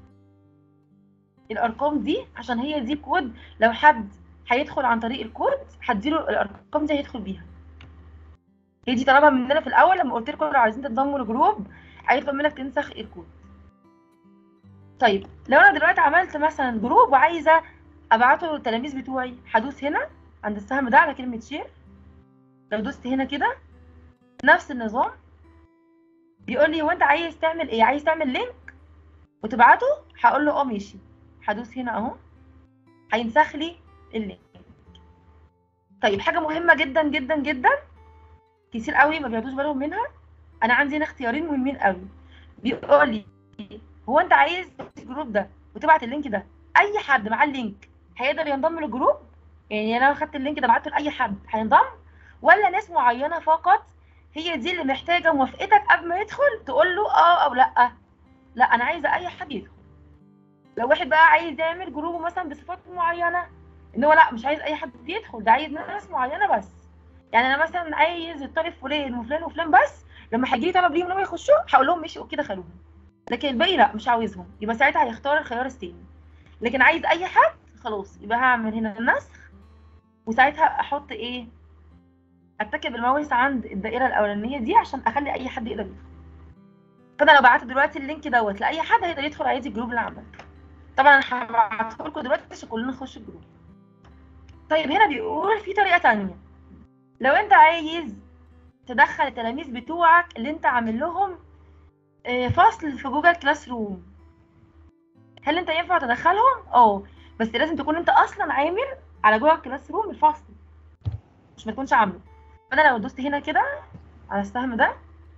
S3: الارقام دي عشان هي دي كود لو حد هيدخل عن طريق الكود هديله الارقام دي هيدخل بيها هي دي طلبها مننا في الاول لما قلت لكم لو عايزين تنضموا لجروب هيطلب منك تنسخ الكود طيب لو انا دلوقتي عملت مثلا جروب وعايزه ابعته للتلاميذ بتوعي هدوس هنا عند السهم ده على كلمه شير لو دوست هنا كده نفس النظام بيقول لي هو انت عايز تعمل ايه عايز تعمل لينك وتبعته هقول له اه ماشي هدوس هنا اهو هينسخ لي اللينك طيب حاجه مهمه جدا جدا جدا كتير قوي ما بياخدوش بالهم منها انا عندي هنا اختيارين مهمين قوي بيقول لي هو انت عايز الجروب ده وتبعت اللينك ده اي حد معاه اللينك هيقدر ينضم للجروب يعني انا لو خدت اللينك ده بعته لاي حد هينضم ولا ناس معينه فقط هي دي اللي محتاجه موافقتك قبل ما يدخل تقول له اه او لا لا انا عايزه اي حد يدخل لو واحد بقى عايز يعمل جروب مثلا بصفات معينه ان هو لا مش عايز اي حد يدخل ده عايز ناس معينه بس يعني انا مثلا عايز الطالب فلان وفلان وفلان بس لما هيجي لي طلب ليهم ان هم يخشوا هقول لهم ماشي اوكي دخلوهم لكن الباقي لا مش عاوزهم يبقى ساعتها هيختار الخيار الثاني لكن عايز اي حد خلاص يبقى هعمل هنا النسخ وساعتها احط ايه اتكب بالماوس عند الدائره الاولانيه دي عشان اخلي اي حد يقدر يدخل فانا لو بعت دلوقتي اللينك دوت لاي حد هيقدر يدخل عادي الجروب اللي عملته طبعا انا هبعته لكم دلوقتي عشان كلنا نخش الجروب طيب هنا بيقول في طريقه تانية لو انت عايز تدخل التلاميذ بتوعك اللي انت عامل لهم آه، فصل في جوجل كلاس روم هل انت ينفع تدخلهم اه بس لازم تكون انت اصلا عامل على جوجل كلاس روم الفصل مش ما تكونش عامله فانا لو دوست هنا كده على السهم ده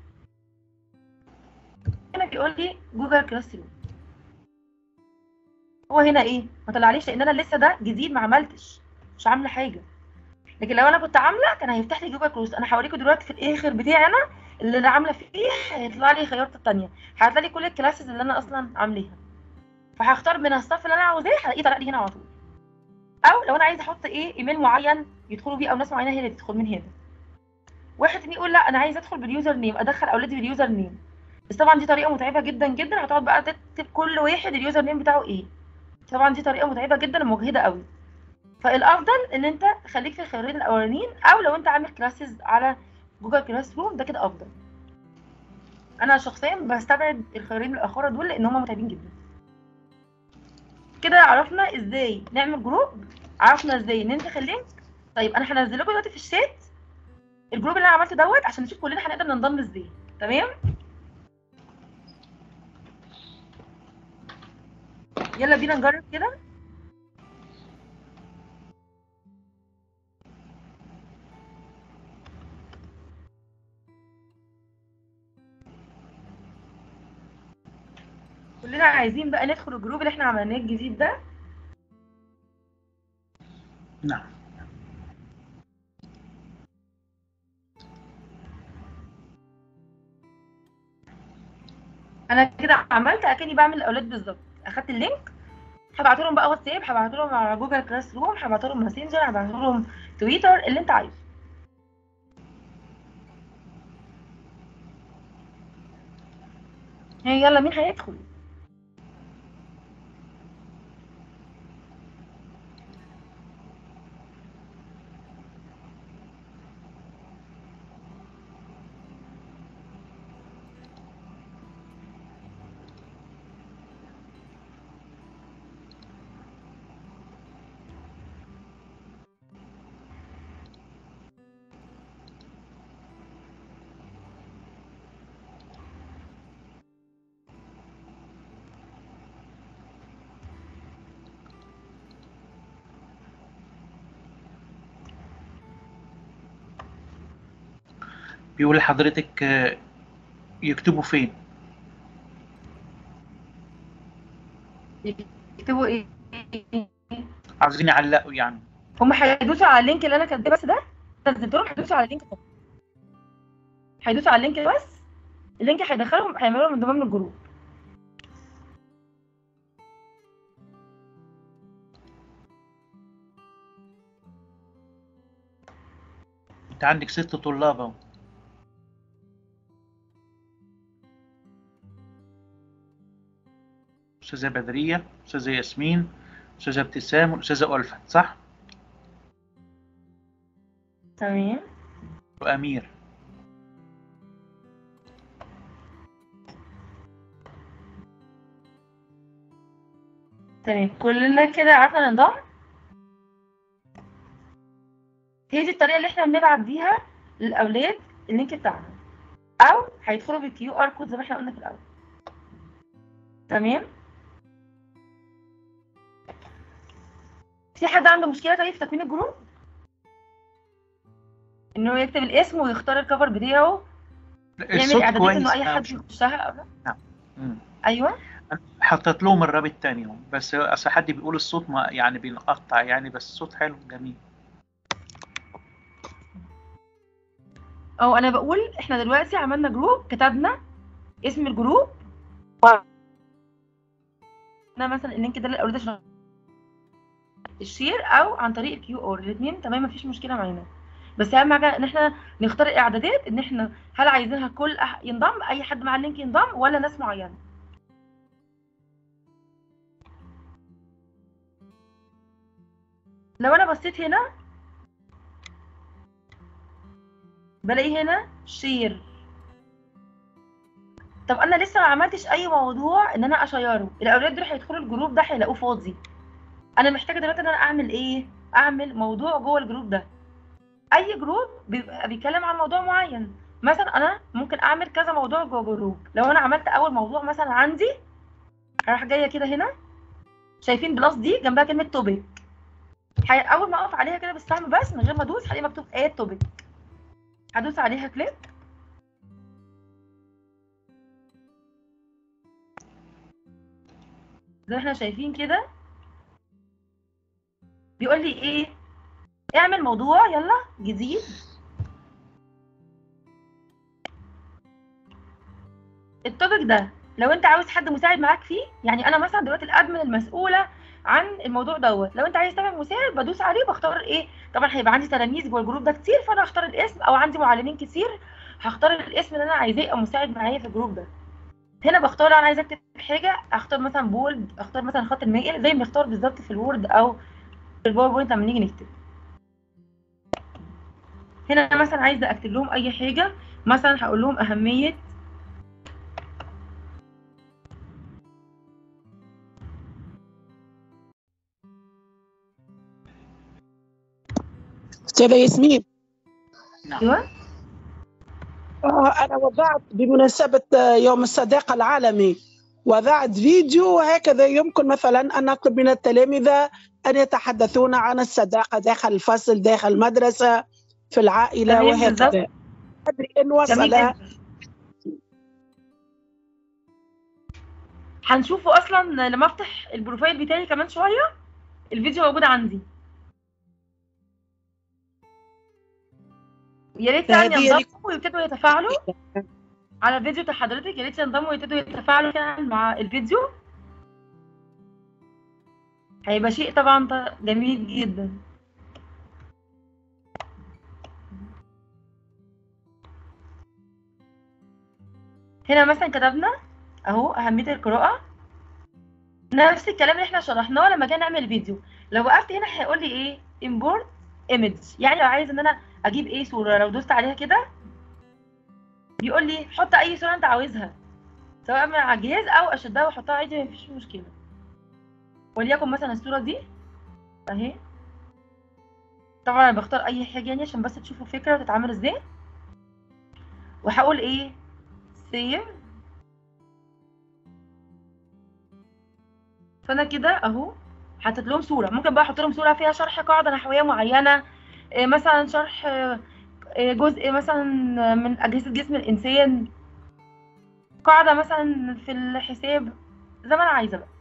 S3: هنا بيقول لي جوجل كلاس روم هو هنا ايه ما طلعليش لان انا لسه ده جديد ما عملتش مش عامله حاجه لكن لو انا كنت عامله كان هيفتح لي جوجل كلاس انا هوريكم دلوقتي في الاخر بتاعي انا اللي انا عامله فيه هيطلع لي خيارات التانية هيطلع لي كل الكلاسز اللي انا اصلا عاملاها فهختار من الصف اللي انا عاوزاه هلاقيه طالع لي هنا على طول او لو انا عايزه احط ايه ايميل معين يدخلوا بيه او ناس معينه هي اللي تدخل من هنا واحد تاني يقول لا انا عايز ادخل باليوزر نيم ادخل اولادي باليوزر نيم بس طبعا دي طريقه متعبه جدا جدا هتقعد بقى تكتب كل واحد اليوزر نيم بتاعه ايه طبعا دي طريقه متعبه جدا ومجهده قوي فالافضل ان انت خليك في الخيارين الاولانيين او لو انت عامل كلاسز على جوجل كلاس روم ده كده افضل انا شخصيا بستبعد الخيارين الاخرى دول لان هم متعبين جدا كده عرفنا ازاي نعمل جروب عرفنا ازاي ننسخ اللينك طيب انا هنزل لكم دلوقتي في الشات الجروب اللي انا عملته دوت عشان نشوف كلنا هنقدر ننضم ازاي تمام يلا بينا نجرب كده كلنا عايزين بقى ندخل الجروب اللي احنا عملناه الجديد ده
S2: نعم
S3: انا كده عملت اكني بعمل الاولاد بالظبط اخدت اللينك هبعت لهم بقى واتساب هبعت لهم على جوجل كلاس روم هبعت لهم ماسنجر هبعت لهم تويتر اللي انت عايزه هي يلا مين هيدخل
S2: بيقول لحضرتك آه، يكتبوا فين
S3: يكتبوا ايه
S2: عاوزين يعلقوا يعني
S3: هم هيدوسوا على اللينك اللي انا كاتباه بس ده نزلت لهم هيدوسوا على اللينك ده هيدوسوا على اللينك بس اللينك هيدخلهم هيعملوا لهم انضمام للجروب
S2: انت عندك ست طلاب اهو استاذه بدريه استاذه ياسمين استاذه ابتسام واستاذه الفت صح
S3: تمام
S2: وامير
S3: تمام كلنا كده عارفه ننضم هي دي الطريقه اللي احنا بنبعت بيها للاولاد اللينك بتاعنا او هيدخلوا بالكيو ار كود زي ما احنا قلنا في الاول تمام في حد عنده مشكله طيب في تكوين الجروب انه يكتب الاسم ويختار الكفر بتاعه
S2: لا،
S3: يعمل
S2: الصوت
S3: اعدادات
S2: كويس
S3: انه اي
S2: أوي.
S3: حد يخشها أو لا
S2: مم.
S3: ايوه
S2: حطيت لهم الرابط تاني اهو بس اصل حد بيقول الصوت ما يعني بينقطع يعني بس الصوت حلو جميل
S3: او انا بقول احنا دلوقتي عملنا جروب كتبنا اسم الجروب انا مثلا اللينك ده للاولاد عشان الشير او عن طريق الكيو ار الاثنين تمام مفيش مشكله معانا بس اهم حاجه ان احنا نختار الاعدادات ان احنا هل عايزينها كل أح- ينضم اي حد مع اللينك ينضم ولا ناس معينه لو انا بصيت هنا بلاقي هنا شير طب انا لسه ما عملتش اي موضوع ان انا اشيره الاولاد دول هيدخلوا الجروب ده هيلاقوه فاضي انا محتاجه دلوقتي ان انا اعمل ايه اعمل موضوع جوه الجروب ده اي جروب بيبقى بيتكلم عن موضوع معين مثلا انا ممكن اعمل كذا موضوع جوه جروب لو انا عملت اول موضوع مثلا عندي هروح جايه كده هنا شايفين بلس دي جنبها كلمه توبيك اول ما اقف عليها كده بالسهم بس من غير ما ادوس هلاقي مكتوب ايه توبيك هدوس عليها كليك زي ما احنا شايفين كده بيقول لي ايه اعمل موضوع يلا جديد التوبيك ده لو انت عاوز حد مساعد معاك فيه يعني انا مثلا دلوقتي الادمن المسؤوله عن الموضوع دوت لو انت عايز تعمل مساعد بدوس عليه بختار ايه طبعا هيبقى عندي تلاميذ جوه الجروب ده كتير فانا هختار الاسم او عندي معلمين كتير هختار الاسم اللي انا عايزاه يبقى مساعد معايا في الجروب ده هنا بختار انا عايزه اكتب حاجه اختار مثلا بولد اختار مثلا خط المائل زي ما بنختار بالظبط في الوورد او في الباوربوينت لما نيجي نكتب هنا مثلا عايزه اكتب لهم اي حاجه مثلا هقول لهم اهميه
S1: استاذه ياسمين
S2: نعم
S3: ايوه
S1: آه، انا وضعت بمناسبه آه، يوم الصداقه العالمي وضعت فيديو وهكذا يمكن مثلا ان نطلب من التلامذه ان يتحدثون عن الصداقه داخل الفصل داخل المدرسه في العائله
S3: تمام،
S1: وهكذا
S3: بالظبط.
S1: ادري ان وصل
S3: جميل جدا هنشوفه اصلا لما افتح البروفايل بتاعي كمان شويه الفيديو موجود عندي يا ريت يعني
S1: فهذه
S3: ينضموا ويبتدوا يتفاعلوا على الفيديو بتاع حضرتك يا ريت ينضموا ويبتدوا يتفاعلوا كده مع الفيديو هيبقى شيء طبعا ط- جميل جدا هنا مثلا كتبنا اهو اهميه القراءه نفس الكلام اللي احنا شرحناه لما جينا نعمل فيديو لو وقفت هنا هيقول لي ايه import image يعني لو عايز ان انا اجيب ايه صوره لو دوست عليها كده بيقول لي حط اي صوره انت عاوزها سواء من على الجهاز او اشدها واحطها عادي مفيش مشكله وليكن مثلا الصوره دي اهي طبعا انا بختار اي حاجه يعني عشان بس تشوفوا فكره بتتعمل ازاي وهقول ايه سيف فانا كده اهو حطيت لهم صوره ممكن بقى احط لهم صوره فيها شرح قاعده نحويه معينه إيه مثلا شرح آه، آه، جزء مثلا من اجهزه جسم الانسان قاعده مثلا في الحساب زي ما انا عايزه بقى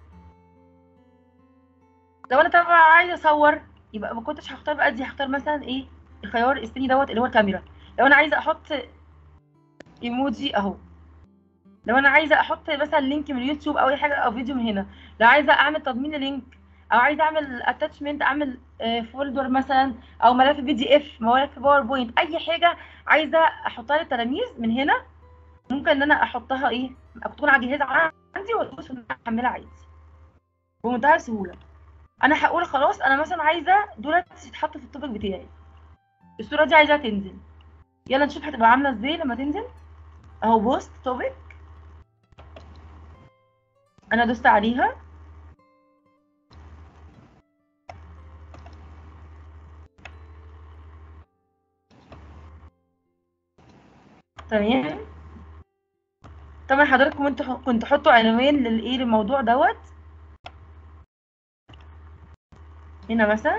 S3: لو انا طبعا عايزه اصور يبقى ما كنتش هختار بقى دي هختار مثلا ايه الخيار الثاني دوت اللي هو الكاميرا لو انا عايزه احط ايموجي اهو لو انا عايزه احط مثلا لينك من اليوتيوب او اي حاجه او فيديو من هنا لو عايزه اعمل تضمين لينك او عايزه اعمل اتاتشمنت اعمل فولدر مثلا او ملف بي دي اف ملف باوربوينت اي حاجه عايزه احطها للتلاميذ من هنا ممكن ان انا احطها ايه تكون على الجهاز عندي وادوس ان انا احملها عادي بمنتهى السهوله انا هقول خلاص انا مثلا عايزه دولت يتحطوا في التوبيك بتاعي الصوره دي عايزاها تنزل يلا نشوف هتبقى عامله ازاي لما تنزل اهو بوست توبيك انا دوست عليها تمام طبعا حضراتكم انتوا كنتوا تحطوا عنوان للايه للموضوع دوت هنا مثلا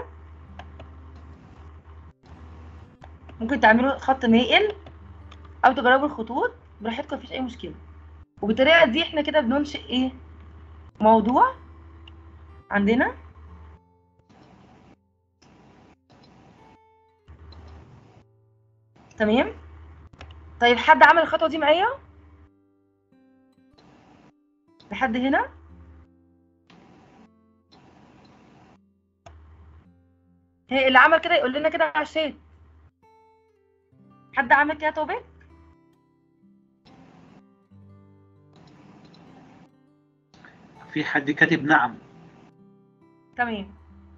S3: ممكن تعملوا خط مائل او تجربوا الخطوط براحتكم مفيش اي مشكله وبالطريقه دي احنا كده بننشئ ايه موضوع عندنا تمام طيب حد عمل الخطوه دي معايا لحد هنا هي اللي عمل كده يقول لنا كده على الشات حد عمل كده توبيك
S2: في حد كاتب نعم
S3: تمام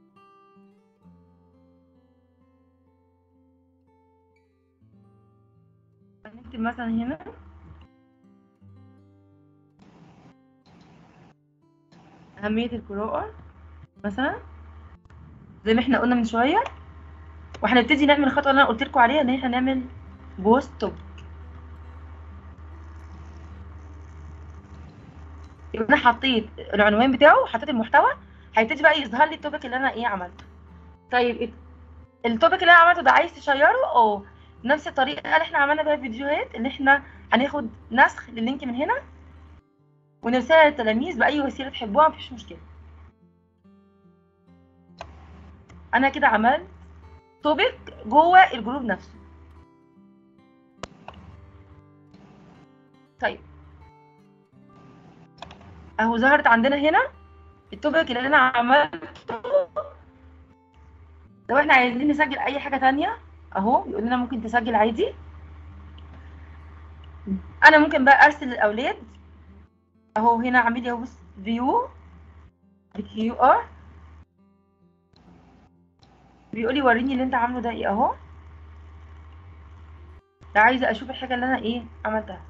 S3: هنكتب مثلا هنا أهمية القراءة مثلا زي ما احنا قلنا من شوية وهنبتدي نعمل الخطوه اللي انا قلت لكم عليها ان احنا نعمل بوست توبيك يبقى انا حطيت العنوان بتاعه حطيت المحتوى هيبتدي بقى يظهر لي التوبيك اللي انا ايه عملته طيب التوبيك اللي انا عملته ده عايز تشيره اه نفس الطريقه اللي احنا عملنا بيها الفيديوهات ان احنا هناخد نسخ لللينك من هنا ونرسلها للتلاميذ باي وسيله تحبوها مفيش مشكله انا كده عملت توبيك جوه الجروب نفسه طيب اهو ظهرت عندنا هنا التوبيك اللي انا عملته لو احنا عايزين نسجل اي حاجه تانية اهو بيقول لنا ممكن تسجل عادي انا ممكن بقى ارسل للاولاد اهو هنا عامل لي اهو بص فيو كيو ار بيقول لي وريني اللي انت عامله ده ايه اهو ده عايزه اشوف الحاجه اللي انا ايه عملتها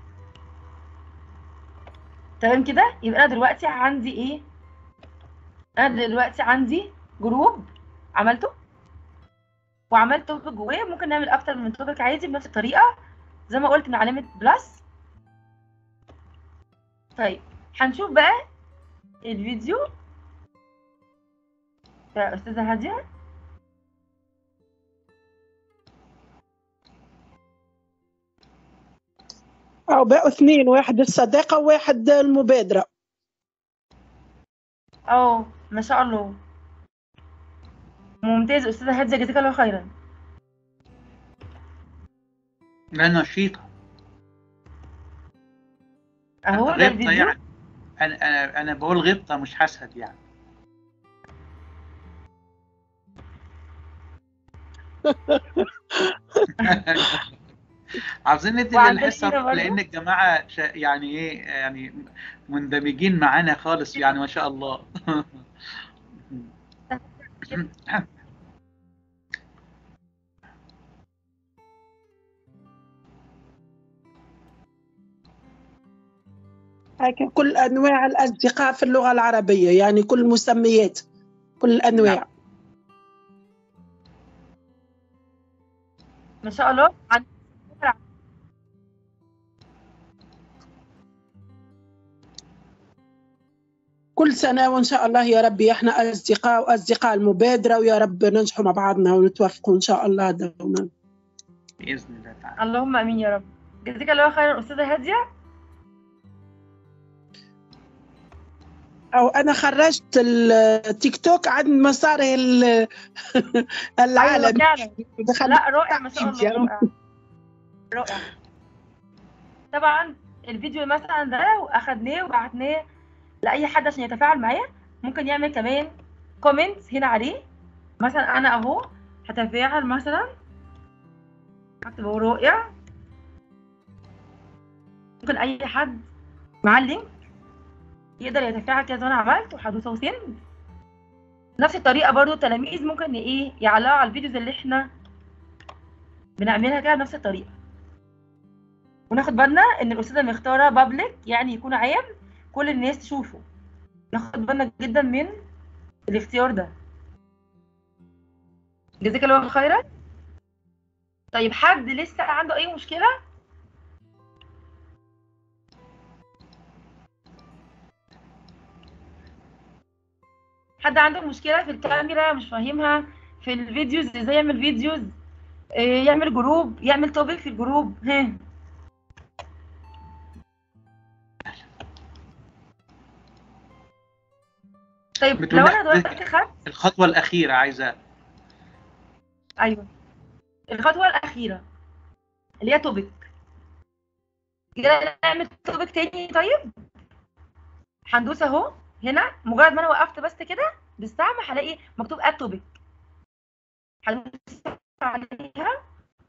S3: تمام كده يبقى انا دلوقتي عندي ايه انا دلوقتي عندي جروب عملته وعملت توبيك جواه ممكن نعمل اكتر من توبيك عادي بنفس الطريقه زي ما قلت من علامه بلس طيب هنشوف بقى الفيديو يا استاذه هاديه
S1: أو بقوا اثنين واحد الصداقة وواحد المبادرة
S3: اه ما شاء الله ممتاز استاذه هاديه جزاك الله خيرا
S2: لا نشيطة
S3: اهو ده
S2: غبطة
S3: الفيديو
S2: يعني أنا أنا أنا بقول غبطة مش حسد يعني عاوزين ندي
S3: وعندنا
S2: للحصة
S3: هنا برضو؟
S2: لأن الجماعة شا- يعني إيه يعني مندمجين معانا خالص يعني ما شاء الله
S1: هيك كل أنواع الأصدقاء في اللغة العربية يعني كل المسميات كل الأنواع
S3: ما شاء الله عن-
S1: كل سنة وإن شاء الله يا ربي إحنا أصدقاء وأصدقاء المبادرة ويا رب ننجحوا مع بعضنا ونتوافقوا إن شاء الله دوما
S2: بإذن الله تعالى
S3: اللهم امين يا رب جزاك الله خيرا استاذه هاديه
S1: أو أنا خرجت التيك توك عن مساره ال-
S3: ايوه
S1: العالمي
S3: فعلا
S1: دخلت
S3: لا رائع ما شاء الله
S1: تعبت يعني.
S3: رائع رائع طبعا الفيديو مثلا ده واخدناه وبعتناه لاي حد عشان يتفاعل معايا ممكن يعمل كمان كومنت هنا عليه مثلا انا اهو هتفاعل مثلا هكتب اهو رائع ممكن اي حد معاه اللينك يقدر يتفاعل كده زي ما انا عملت وهدوس اهو سند نفس الطريقه برضو التلاميذ ممكن ايه يعلقوا على الفيديوز اللي احنا بنعملها كده بنفس الطريقه وناخد بالنا ان الاستاذه مختاره بابليك يعني يكون عام كل الناس تشوفه ناخد بالنا جدا من الاختيار ده جزاك الله خيرا طيب حد لسه عنده اي مشكله حد عنده مشكله في الكاميرا مش فاهمها في الفيديوز ازاي يعمل فيديوز إيه، يعمل جروب يعمل توبيك في الجروب ها طيب
S2: بتقول
S3: لو
S2: لا،
S3: انا دلوقتي خدت
S2: الخطوة الأخيرة عايزة
S3: ايوه الخطوه الاخيره اللي هي توبيك كده نعمل توبيك تاني طيب هندوس اهو هنا مجرد ما انا وقفت بس كده بالسهم هلاقي مكتوب اد توبيك هدوس عليها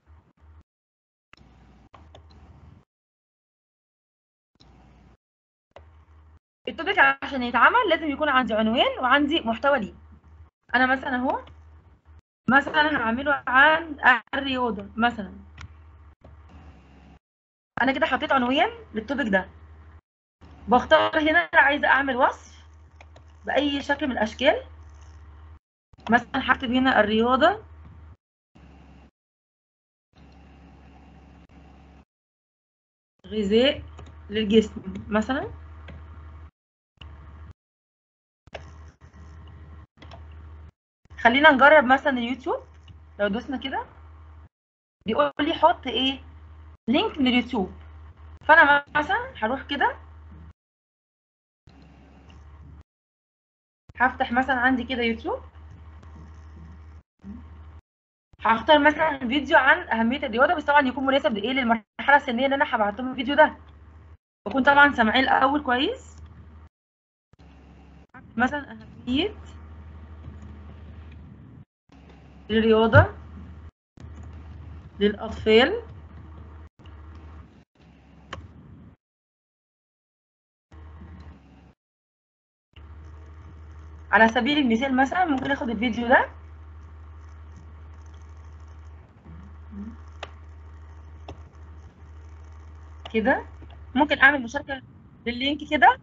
S3: التوبيك عشان يتعمل لازم يكون عندي عنوان وعندي محتوى ليه انا مثلا اهو مثلا هعمله عن الرياضة مثلا انا كده حطيت عنوان للتوبيك ده بختار هنا أنا عايزة اعمل وصف بأي شكل من الاشكال مثلا هكتب هنا الرياضة غذاء للجسم مثلا خلينا نجرب مثلا اليوتيوب لو دوسنا كده بيقول لي حط ايه لينك من اليوتيوب فانا مثلا هروح كده هفتح مثلا عندي كده يوتيوب هختار مثلا فيديو عن اهميه الرياضه بس طبعا يكون مناسب لايه للمرحله السنيه اللي انا هبعت لهم الفيديو ده بكون طبعا سامعاه الاول كويس مثلا اهميه الرياضه للاطفال على سبيل المثال مثلا ممكن اخد الفيديو ده كده ممكن اعمل مشاركة لللينك كده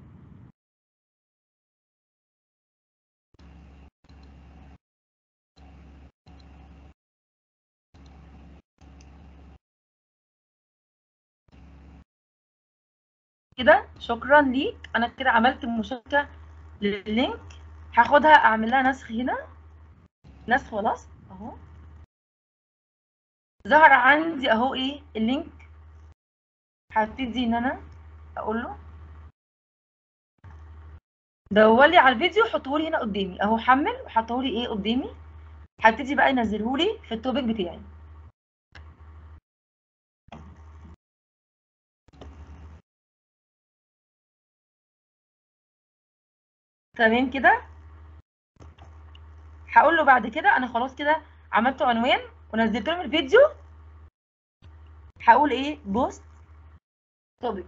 S3: كده شكرا ليك انا كده عملت مشاركة لللينك هاخدها اعمل لها نسخ هنا نسخ خلاص اهو ظهر عندي اهو ايه اللينك هبتدي ان انا اقول له دورلي على الفيديو حطهولي هنا قدامي اهو حمل وحطهولي ايه قدامي هبتدي بقى ينزلهولي في التوبيك بتاعي تمام كده هقول له بعد كده انا خلاص كده عملت عنوان ونزلت لهم الفيديو هقول ايه بوست توبيك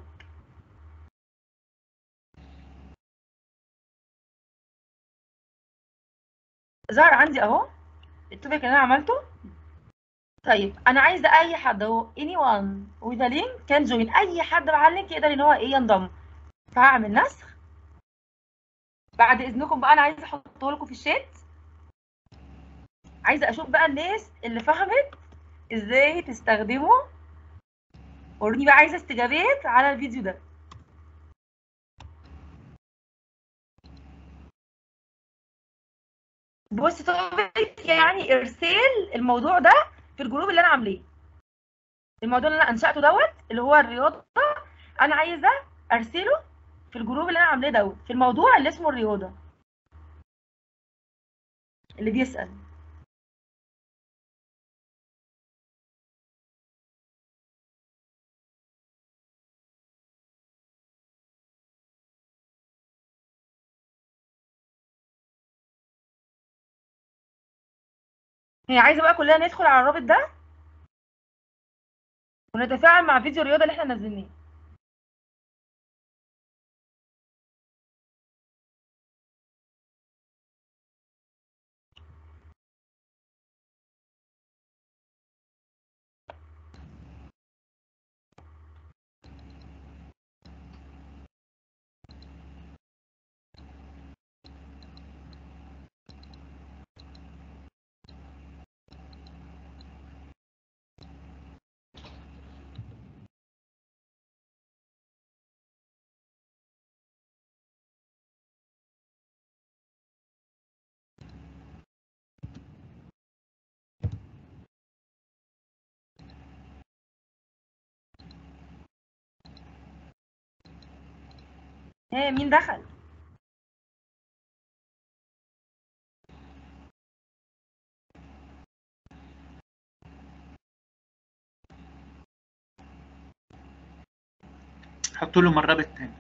S3: ظهر عندي اهو التوبيك اللي انا عملته طيب انا عايزه اي حد اهو anyone with a link can join اي حد مع اللينك يقدر ان هو ايه ينضم فهعمل نسخ بعد اذنكم بقى انا عايزه احطه لكم في الشات عايزه اشوف بقى الناس اللي فهمت ازاي تستخدموا وروني بقى عايزه استجابات على الفيديو ده بص توبيك يعني ارسال الموضوع ده في الجروب اللي انا عاملاه الموضوع اللي انا انشاته دوت اللي هو الرياضه انا عايزه ارسله في الجروب اللي انا عاملاه دوت في الموضوع اللي اسمه الرياضه اللي بيسال هي عايزه بقى كلنا ندخل على الرابط ده ونتفاعل مع فيديو الرياضه اللي احنا نزلناه ايه مين دخل
S2: حط له من رابط تاني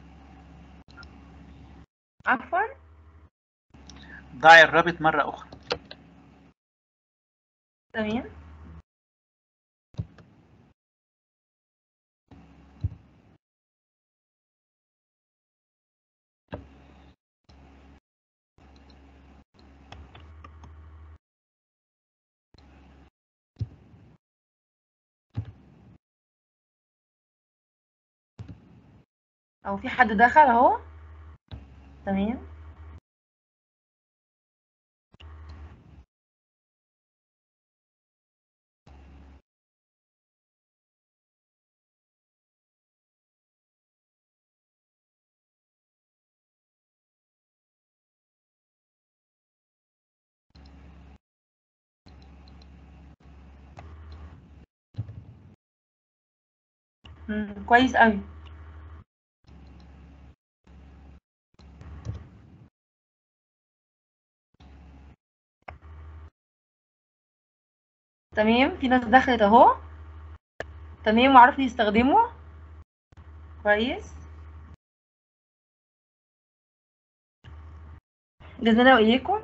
S3: عفوا
S2: ضاع الرابط مرة أخرى
S3: تمام او في حد دخل اهو تمام مم. كويس قوي تمام في ناس دخلت اهو تمام وعرفوا يستخدموا كويس جزانا واياكم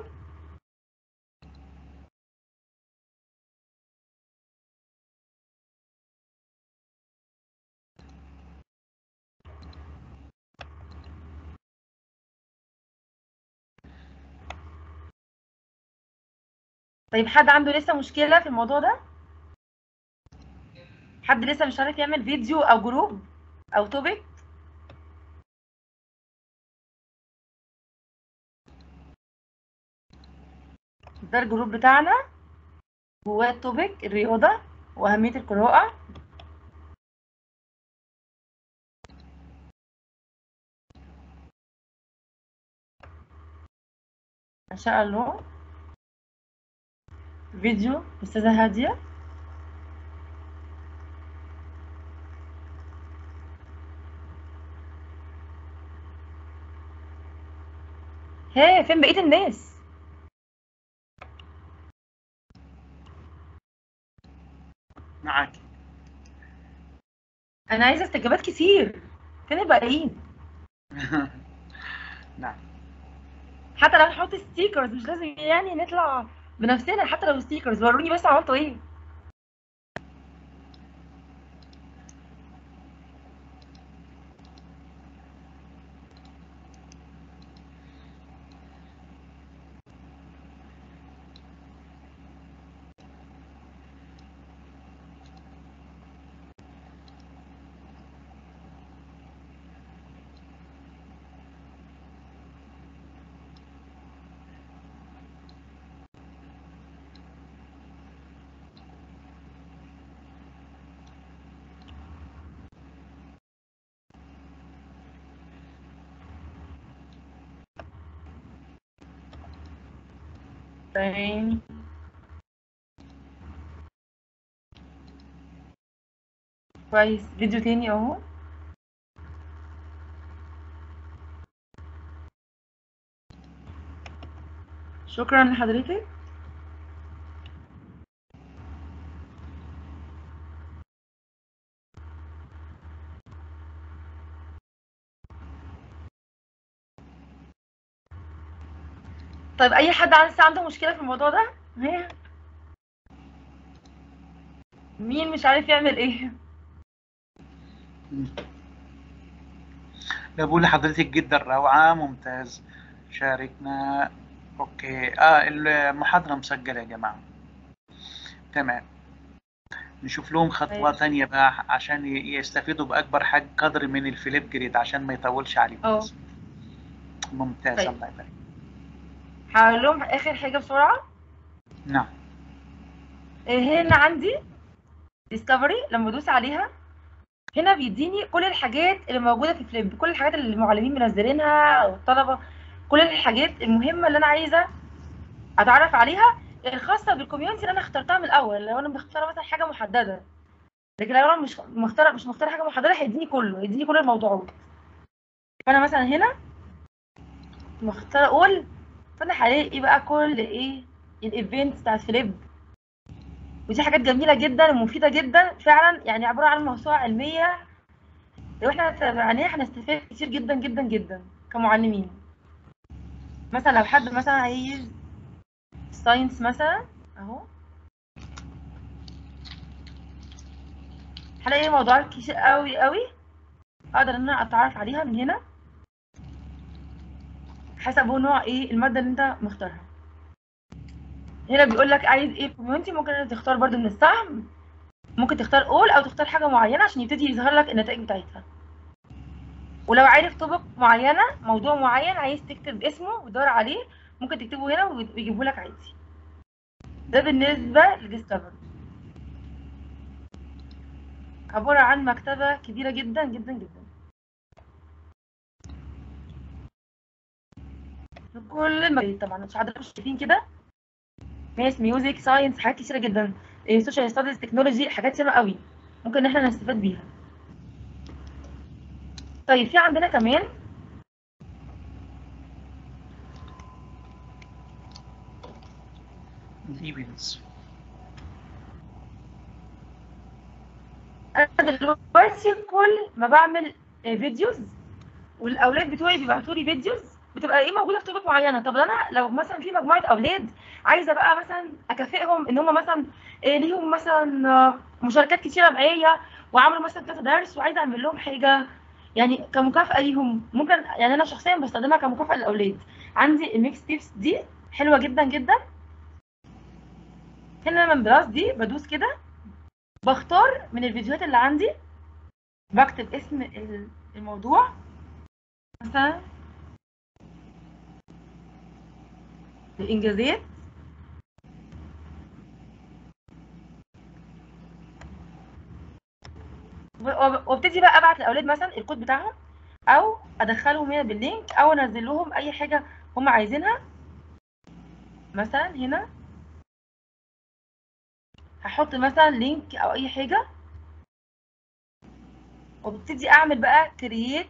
S3: طيب حد عنده لسه مشكلة في الموضوع ده؟ حد لسه مش عارف يعمل فيديو أو جروب أو توبيك؟ ده الجروب بتاعنا جواه التوبيك الرياضة وأهمية القراءة إن شاء الله فيديو أستاذة هادية هي فين بقية الناس
S2: معاك
S3: أنا عايزة استجابات كتير فين الباقيين
S2: نعم
S3: حتى لو نحط ستيكرز مش لازم يعني نطلع بنفسنا حتى لو ستيكرز وروني بس عملتوا ايه تمام كويس فيديو تاني اهو شكرا لحضرتك طيب اي حد لسه عنده مشكله في الموضوع ده ها؟ مين مش عارف يعمل ايه
S2: لا بقول لحضرتك جدا روعة ممتاز شاركنا اوكي اه المحاضرة مسجلة يا جماعة تمام نشوف لهم خطوة
S3: طيب.
S2: تانية بقى عشان ي- يستفيدوا بأكبر حاج قدر من الفليب جريد عشان ما يطولش عليهم
S3: اه.
S2: بس. ممتاز
S3: طيب.
S2: الله يبارك
S3: هقول لهم اخر حاجه بسرعه
S2: نعم
S3: إيه هنا عندي ديسكفري لما ادوس عليها هنا بيديني كل الحاجات اللي موجوده في فليب كل الحاجات اللي المعلمين منزلينها او الطلبه كل الحاجات المهمه اللي انا عايزه اتعرف عليها الخاصه بالكوميونتي اللي انا اخترتها من الاول لو انا مختاره مثلا حاجه محدده لكن لو انا مش مختاره مش مختاره حاجه محدده هيديني كله هيديني كل الموضوعات فانا مثلا هنا مختاره اقول فانا هلاقي بقى كل ايه الايفنتس بتاعت فليب ودي حاجات جميله جدا ومفيده جدا فعلا يعني عباره عن موسوعه علميه لو احنا تابعناها هنستفاد كتير جدا جدا جدا كمعلمين مثلا لو حد مثلا عايز ساينس مثلا اهو هلاقي موضوعات كتير قوي قوي اقدر ان انا اتعرف عليها من هنا حسب هو نوع ايه الماده اللي انت مختارها هنا بيقول لك عايز ايه كوميونتي ممكن انت تختار برضو من السهم ممكن تختار اول او تختار حاجه معينه عشان يبتدي يظهر لك النتائج بتاعتها ولو عارف توبك معينه موضوع معين عايز تكتب اسمه وتدور عليه ممكن تكتبه هنا ويجيبه لك عادي ده بالنسبه لديسكفري عباره عن مكتبه كبيره جدا جدا جدا في كل المجالات طبعا مش حضرتك مش شايفين كده ماس ميوزك ساينس حاجات كتيره جدا سوشيال ستاديز تكنولوجي حاجات ياما قوي ممكن ان احنا نستفاد بيها طيب في عندنا كمان
S2: ليبلز
S3: انا دلوقتي كل ما بعمل آه، فيديوز والاولاد بتوعي بيبعتوا لي فيديوز بتبقى ايه موجوده في توبك معينه طب انا لو مثلا في مجموعه اولاد عايزه بقى مثلا اكافئهم ان هم مثلا آه، ليهم مثلا آه، مشاركات كتيره معايا وعملوا مثلا كذا درس وعايزه اعمل لهم حاجه يعني كمكافاه ليهم ممكن يعني انا شخصيا بستخدمها كمكافاه للاولاد عندي الميكس تيبس دي حلوه جدا جدا هنا من بلاس دي بدوس كده بختار من الفيديوهات اللي عندي بكتب اسم ال- الموضوع مثلا الإنجازات وب- وابتدي بقى ابعت للاولاد مثلا الكود بتاعهم او ادخلهم هنا باللينك او انزل لهم اي حاجه هم عايزينها مثلا هنا هحط مثلا لينك او اي حاجه وابتدي اعمل بقى كرييت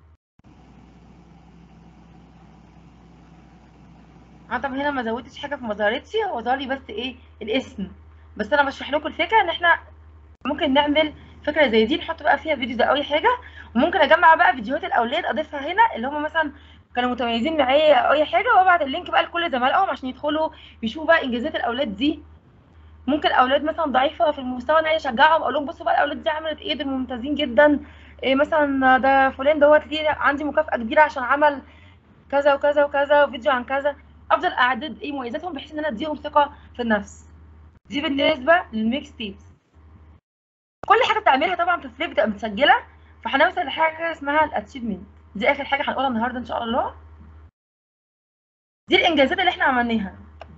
S3: انا طبعا هنا ما زودتش حاجه فما ظهرتش هو ظهر لي بس ايه الاسم بس انا بشرح لكم الفكره ان احنا ممكن نعمل فكره زي دي نحط بقى فيها فيديو او اي حاجه وممكن اجمع بقى فيديوهات الاولاد اضيفها هنا اللي هم مثلا كانوا متميزين معايا او اي حاجه وابعت اللينك بقى لكل زملائهم عشان يدخلوا يشوفوا بقى انجازات الاولاد دي ممكن اولاد مثلا ضعيفه في المستوى ان انا اشجعهم اقول لهم بصوا بقى الاولاد دي عملت ايه دول ممتازين جدا إيه مثلا ده فلان دوت ليه عندي مكافاه كبيره عشان عمل كذا وكذا وكذا وفيديو عن كذا افضل اعدد ايه مميزاتهم بحيث ان انا اديهم ثقه في النفس دي بالنسبه للميكس تيبس كل حاجه بتعملها طبعا في فليب بتبقى متسجله فهنوصل لحاجه اسمها الاتشيفمنت دي اخر حاجه هنقولها النهارده ان شاء الله دي الانجازات اللي احنا عملناها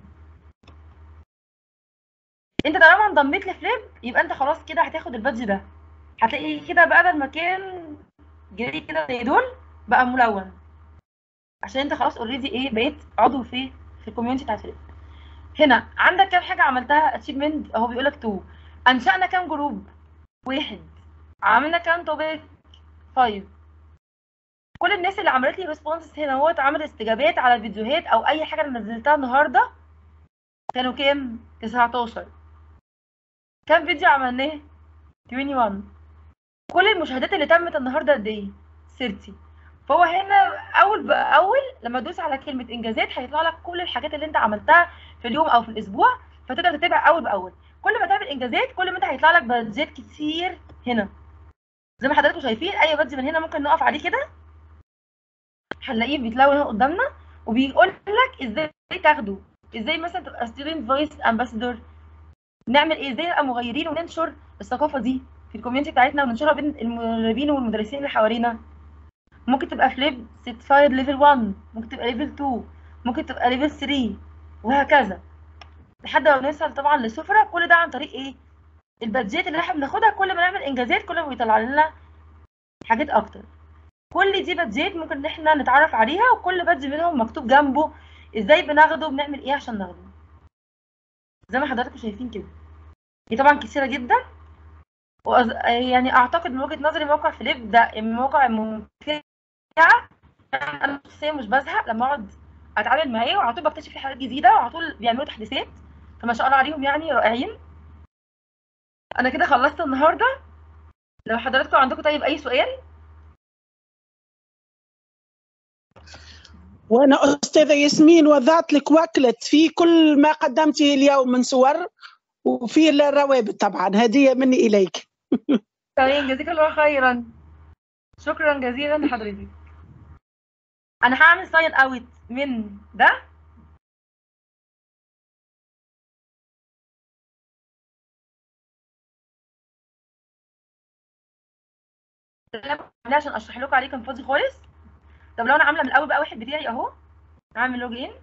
S3: انت طالما انضميت لفليب يبقى انت خلاص كده هتاخد البادج ده هتلاقي كده بقى بدل ما كان جري كده زي دول بقى ملون عشان انت خلاص اوريدي ايه بقيت عضو في في الكوميونتي بتاعت فليب هنا عندك كام حاجه عملتها اتشيفمنت اهو بيقول لك تو انشانا كام جروب واحد عملنا كام توبيك فايف كل الناس اللي عملت لي ريسبونسز هنا اهوت عملت استجابات على الفيديوهات او اي حاجه انا نزلتها النهارده كانوا كام 19 كام فيديو عملناه 21 كل المشاهدات اللي تمت النهارده قد ايه 30 فهو هنا اول باول لما تدوس على كلمه انجازات هيطلع لك كل الحاجات اللي انت عملتها في اليوم او في الاسبوع فتقدر تتابع اول باول كل ما تعمل انجازات كل ما انت هيطلع لك بادجات كتير هنا زي ما حضراتكم شايفين اي بادج من هنا ممكن نقف عليه كده هنلاقيه بيتلون هنا قدامنا وبيقول لك ازاي تاخده ازاي مثلا تبقى ستودنت فويس امباسادور نعمل ايه ازاي نبقى مغيرين وننشر الثقافه دي في الكوميونتي بتاعتنا وننشرها بين المدربين والمدرسين اللي حوالينا ممكن تبقى فليب سيتفايد ليفل 1 ممكن تبقى ليفل 2 ممكن تبقى ليفل 3 وهكذا لحد ما نوصل طبعا للسفرة كل ده عن طريق ايه البادجات اللي احنا بناخدها كل ما نعمل انجازات كل ما بيطلع لنا حاجات اكتر كل دي بادجات ممكن ان احنا نتعرف عليها وكل بادج منهم مكتوب جنبه ازاي بناخده وبنعمل ايه عشان ناخده زي ما حضراتكم شايفين كده هي طبعا كثيره جدا وأز... يعني اعتقد من وجهه نظري موقع فليب ده موقع ممتع انا شخصيا مش بزهق لما اقعد اتعامل معاه وعلى طول بكتشف فيه حاجات جديده وعلى طول بيعملوا تحديثات فما شاء الله عليهم يعني رائعين انا كده خلصت النهارده لو حضراتكم عندكم طيب اي سؤال
S1: وانا استاذه ياسمين وضعت لك وكلت في كل ما قدمته اليوم من صور وفي الروابط طبعا هديه مني اليك
S3: تمام جزاك الله خيرا شكرا جزيلا لحضرتك انا هعمل ساين اوت من ده عشان اشرح لكم عليه كان فاضي خالص طب لو انا عامله من الاول بقى واحد بتاعي اهو هعمل لوجين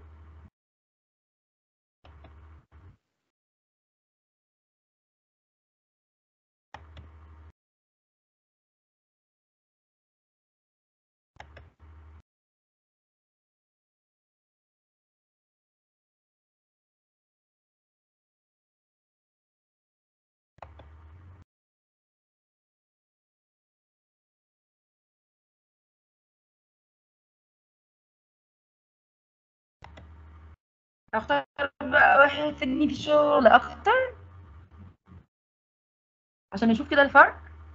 S3: اختار بقى واحد فادني في الشغل اكتر عشان نشوف كده الفرق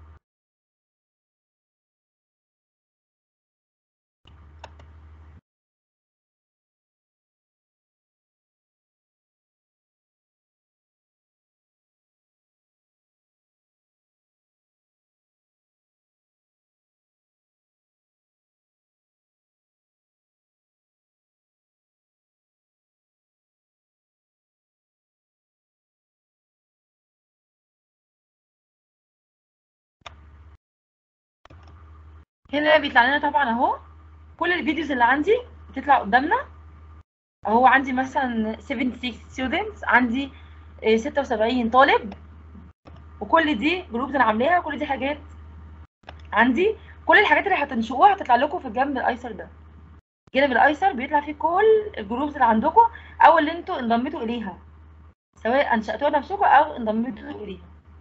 S3: هنا بيطلع لنا طبعا اهو كل الفيديوز اللي عندي بتطلع قدامنا اهو عندي مثلا 76 students عندي آه، 76 طالب وكل دي جروبز انا عاملاها وكل دي حاجات عندي كل الحاجات اللي هتنشئوها هتطلع لكم في الجنب الايسر ده الجانب الايسر بيطلع فيه كل الجروبز اللي عندكم او اللي انتوا انضميتوا اليها سواء انشاتوها نفسكم او انضميتوا اليها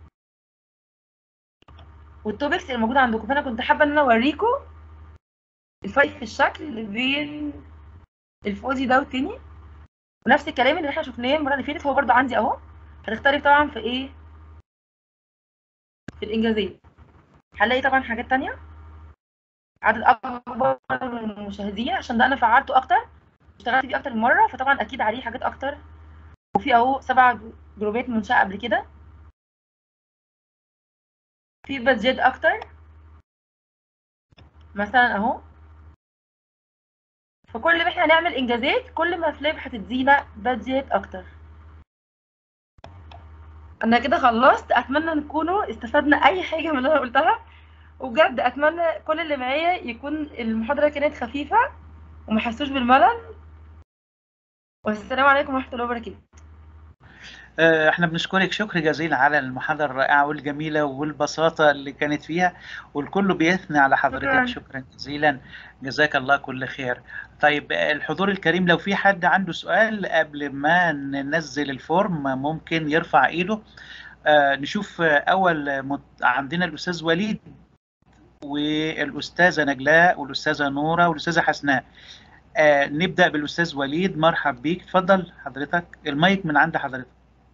S3: والتوبكس اللي موجوده عندكم فانا كنت حابه ان انا اوريكم الفرق في الشكل اللي بين الفوزي ده والتاني ونفس الكلام اللي احنا شفناه المره اللي فاتت هو برضو عندي اهو هتختلف طبعا في ايه في الانجازات هنلاقي طبعا حاجات تانية عدد اكبر من المشاهدين عشان ده انا فعلته اكتر اشتغلت بيه اكتر من مره فطبعا اكيد عليه حاجات اكتر وفي اهو سبع جروبات منشأة قبل كده في بادجيت اكتر مثلا اهو فكل ما احنا نعمل انجازات كل ما فليب هتدينا بادجيت اكتر انا كده خلصت اتمنى نكونوا استفدنا اي حاجه من اللي انا قلتها وبجد اتمنى كل اللي معايا يكون المحاضره كانت خفيفه وما حسوش بالملل والسلام عليكم ورحمه الله وبركاته
S2: آه، احنا بنشكرك شكر جزيل على المحاضرة الرائعة والجميلة والبساطة اللي كانت فيها والكل بيثني على حضرتك
S3: شكراً.
S2: شكرا جزيلا جزاك الله كل خير طيب آه، الحضور الكريم لو في حد عنده سؤال قبل ما ننزل الفورم ممكن يرفع ايده آه، نشوف آه، اول مت- عندنا الاستاذ وليد والاستاذة نجلاء والاستاذة نورة والاستاذة حسناء آه، نبدأ بالاستاذ وليد مرحب بيك اتفضل حضرتك المايك من عند حضرتك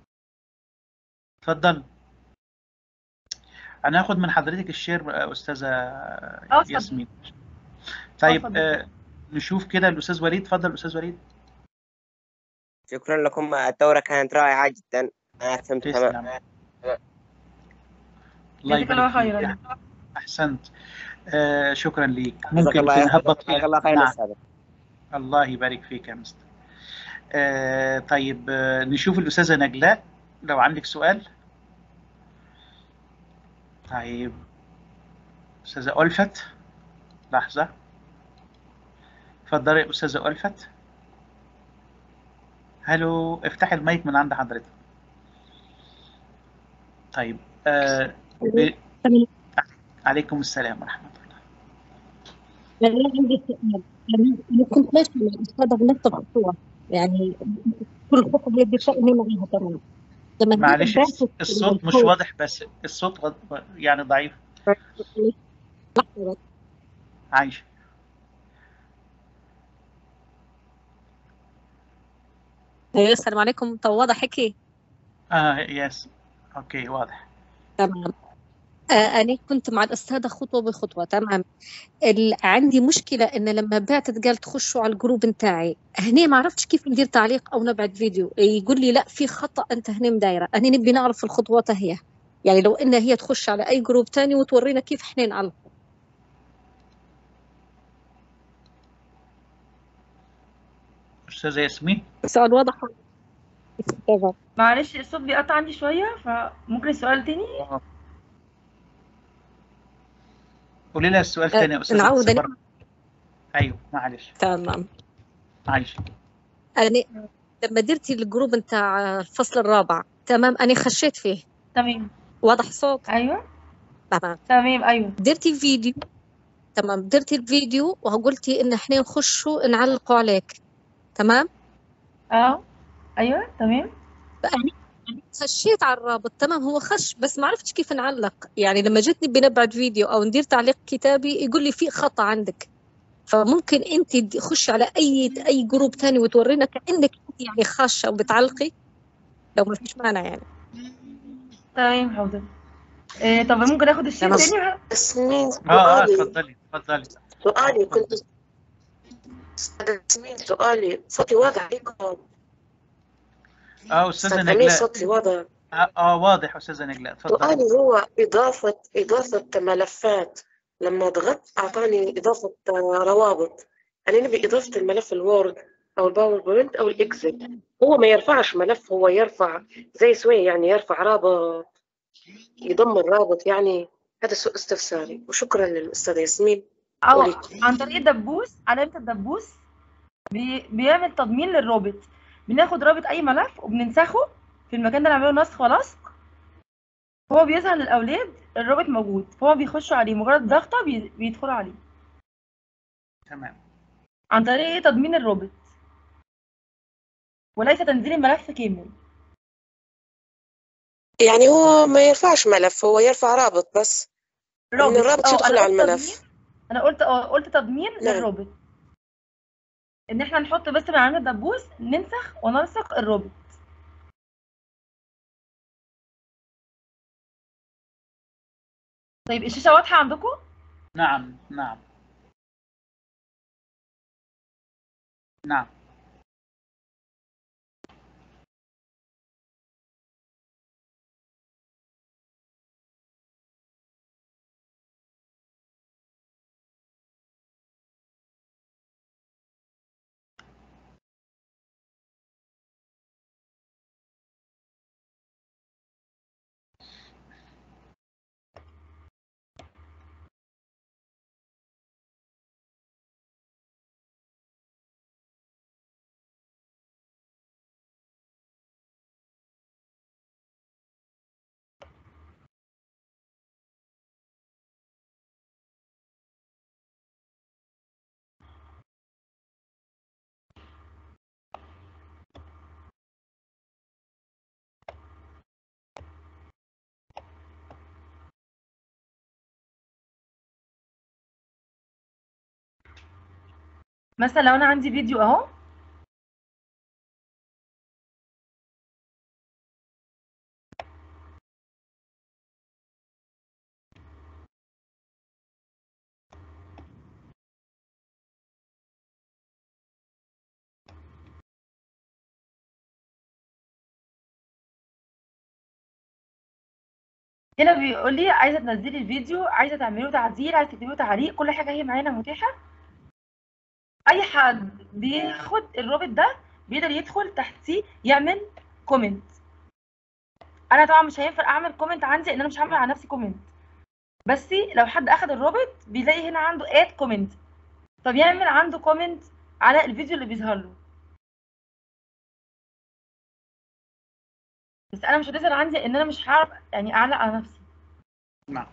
S2: اتفضل انا هاخد من حضرتك الشير آه، استاذه
S3: اتفضل.
S2: ياسمين طيب
S3: اتفضل.
S2: آه، نشوف كده الاستاذ وليد اتفضل استاذ وليد
S5: شكرا لكم الدورة كانت رائعة جدا أنا فهمت تمام
S2: تسلم الله
S3: جزاك الله
S2: يبارك
S3: خيرا
S2: فيك احسنت آه شكرا ليك
S5: جزاك
S2: ممكن
S5: الله
S2: نهبط
S5: جزاك الله خير
S2: نعم
S5: أستاذ
S2: الله يبارك فيك يا مستر آه طيب آه نشوف الاستاذه نجلاء لو عندك سؤال طيب استاذه ألفت لحظه اتفضلي يا استاذه ألفت هلو افتحي المايك من عند حضرتك طيب آه ب... عليكم السلام ورحمه الله
S6: أنا عندي سؤال أنا أنا كنت ماشية مع الأستاذة بنفس الخطوة يعني كل خطوة هي بتسألني معاها تمام لما جيت
S2: معلش
S6: بدرس
S2: الصوت مش
S6: الكود-
S2: واضح بس الصوت غ- يعني ضعيف
S6: لحظة بس.
S2: عايشه
S6: أيوة، السلام عليكم طب واضح هيك
S2: اه يس اوكي واضح
S6: تمام آه أنا كنت مع الأستاذة خطوة بخطوة تمام ال... عندي مشكلة إن لما بعتت قال تخشوا على الجروب نتاعي هني ما عرفتش كيف ندير تعليق أو نبعت فيديو يقول لي لا في خطأ أنت هني مدايرة أنا نبي نعرف الخطوات هي يعني لو إن هي تخش على أي جروب تاني وتورينا كيف إحنا نعلق
S2: استاذه ياسمين
S6: السؤال واضح تمام
S3: معلش الصوت بيقطع عندي شويه فممكن السؤال تاني
S2: قولي لها السؤال تاني يا استاذه
S6: نعود
S2: بس برضه. ايوه معلش
S6: تمام
S2: معلش
S6: أنا لما درتي الجروب نتاع الفصل الرابع تمام أنا خشيت فيه
S3: تمام
S6: واضح الصوت
S3: ايوه
S6: تمام
S3: تمام ايوه
S6: درتي فيديو تمام درتي الفيديو وقلتي إن إحنا نخشوا نعلقوا عليك تمام
S3: اه ايوه تمام
S6: فأنا خشيت على الرابط تمام هو خش بس ما عرفتش كيف نعلق يعني لما جتني بنبعت فيديو أو ندير تعليق كتابي يقول لي في خطأ عندك فممكن انت تخشي على اي اي جروب تاني وتورينا كانك انت يعني خاشه وبتعلقي لو ما فيش مانع يعني
S3: تمام حاضر إيه طب ممكن اخد الشيء
S7: أنا
S3: تاني
S7: ياسمين
S2: اه اه
S7: سؤالي
S2: اتفضلي اتفضلي
S7: سؤالي كنت أستاذة ياسمين سؤالي صوتي واضح عليكم
S2: اه استاذه
S7: أستاذ أمير
S2: نجلاء
S7: صوتي واضح
S2: اه, آه واضح استاذه نجلاء اتفضلي
S7: سؤالي هو إضافة إضافة ملفات لما ضغطت أعطاني إضافة آه، روابط أنا نبي إضافة الملف الوورد أو الباوربوينت أو الإكسل هو ما يرفعش ملف هو يرفع زي سوي يعني يرفع رابط يضم الرابط يعني هذا سوء استفساري وشكرا للأستاذة ياسمين
S3: او
S7: وليكم
S3: عن طريق الدبوس علامة الدبوس بي... بيعمل تضمين للرابط بناخد رابط اي ملف وبننسخه في المكان ده نعمله نسخ ولصق هو بيظهر للاولاد الرابط موجود فهو بيخشوا عليه مجرد ضغطه بي... بيدخلوا عليه
S2: تمام
S3: عن طريق تضمين الرابط وليس تنزيل الملف كامل
S7: يعني هو ما يرفعش ملف هو يرفع رابط بس من
S3: رابط
S7: الرابط
S3: اه
S7: يدخل
S3: انا
S7: على
S3: قلت
S7: الملف
S3: تضمين انا قلت اه قلت تضمين
S7: نعم
S3: للرابط ان احنا نحط بس من علامة الدبوس ننسخ ونلصق الرابط طيب الشاشة واضحة عندكم؟
S2: نعم نعم نعم
S3: مثلا لو انا عندي فيديو اهو هنا بيقول لي عايزه تنزلي الفيديو عايزه تعملي له تعديل عايزه تكتبي له تعليق كل حاجه هي معانا متاحه اي حد بياخد الرابط ده بيقدر يدخل تحتيه يعمل كومنت انا طبعا مش هينفع اعمل كومنت عندي لان انا مش هعمل على نفسي كومنت بس لو حد اخد الرابط بيلاقي هنا عنده اد كومنت فبيعمل عنده كومنت على الفيديو اللي بيظهر له بس انا مش هتظهر عندي ان انا مش هعرف يعني اعلق على نفسي
S2: نعم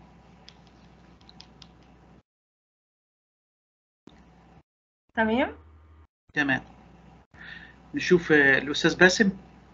S3: تمام
S2: تمام نشوف آه، الأستاذ باسم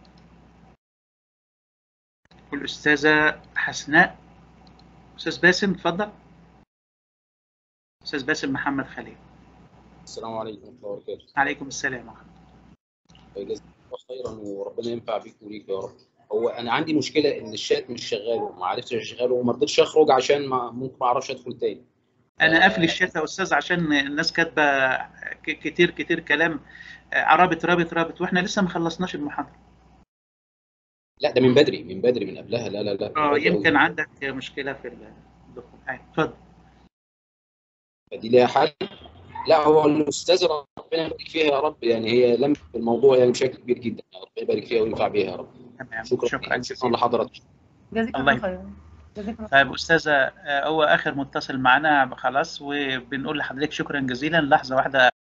S2: والأستاذة حسناء أستاذ باسم اتفضل أستاذ باسم محمد خليل
S8: السلام عليكم ورحمة الله وبركاته.
S2: عليكم السلام ورحمة
S8: جزاك الله خيرا وربنا ينفع بيك وليك يا رب. هو أنا عندي مشكلة إن الشات مش شغال وما عرفتش أشغله وما رضيتش أخرج عشان ما ممكن ما أعرفش أدخل تاني.
S2: أنا قافل الشات يا أستاذ عشان الناس كاتبة ك- كتير كتير كلام آه، رابط رابط رابط وإحنا لسه ما خلصناش المحاضرة
S8: لا ده من بدري من بدري من قبلها لا لا لا من
S2: اه
S8: بدري أوي.
S2: يمكن عندك مشكلة في الدخول أيوة، اتفضل
S8: فدي ليها حل. لا هو الأستاذ ربنا يبارك فيها يا رب يعني هي لمت الموضوع يعني بشكل كبير جدا ربنا يبارك فيها وينفع بيها يا رب.
S2: تمام
S8: شكرا
S2: شكرا
S8: شكرا
S2: جزيلا
S8: لحضرتك.
S3: جزاك
S2: الله
S3: الله خيرا جزاك الله
S2: طيب أستاذة آه، هو آخر متصل معنا خلاص وبنقول لحضرتك شكرا جزيلا لحظة واحدة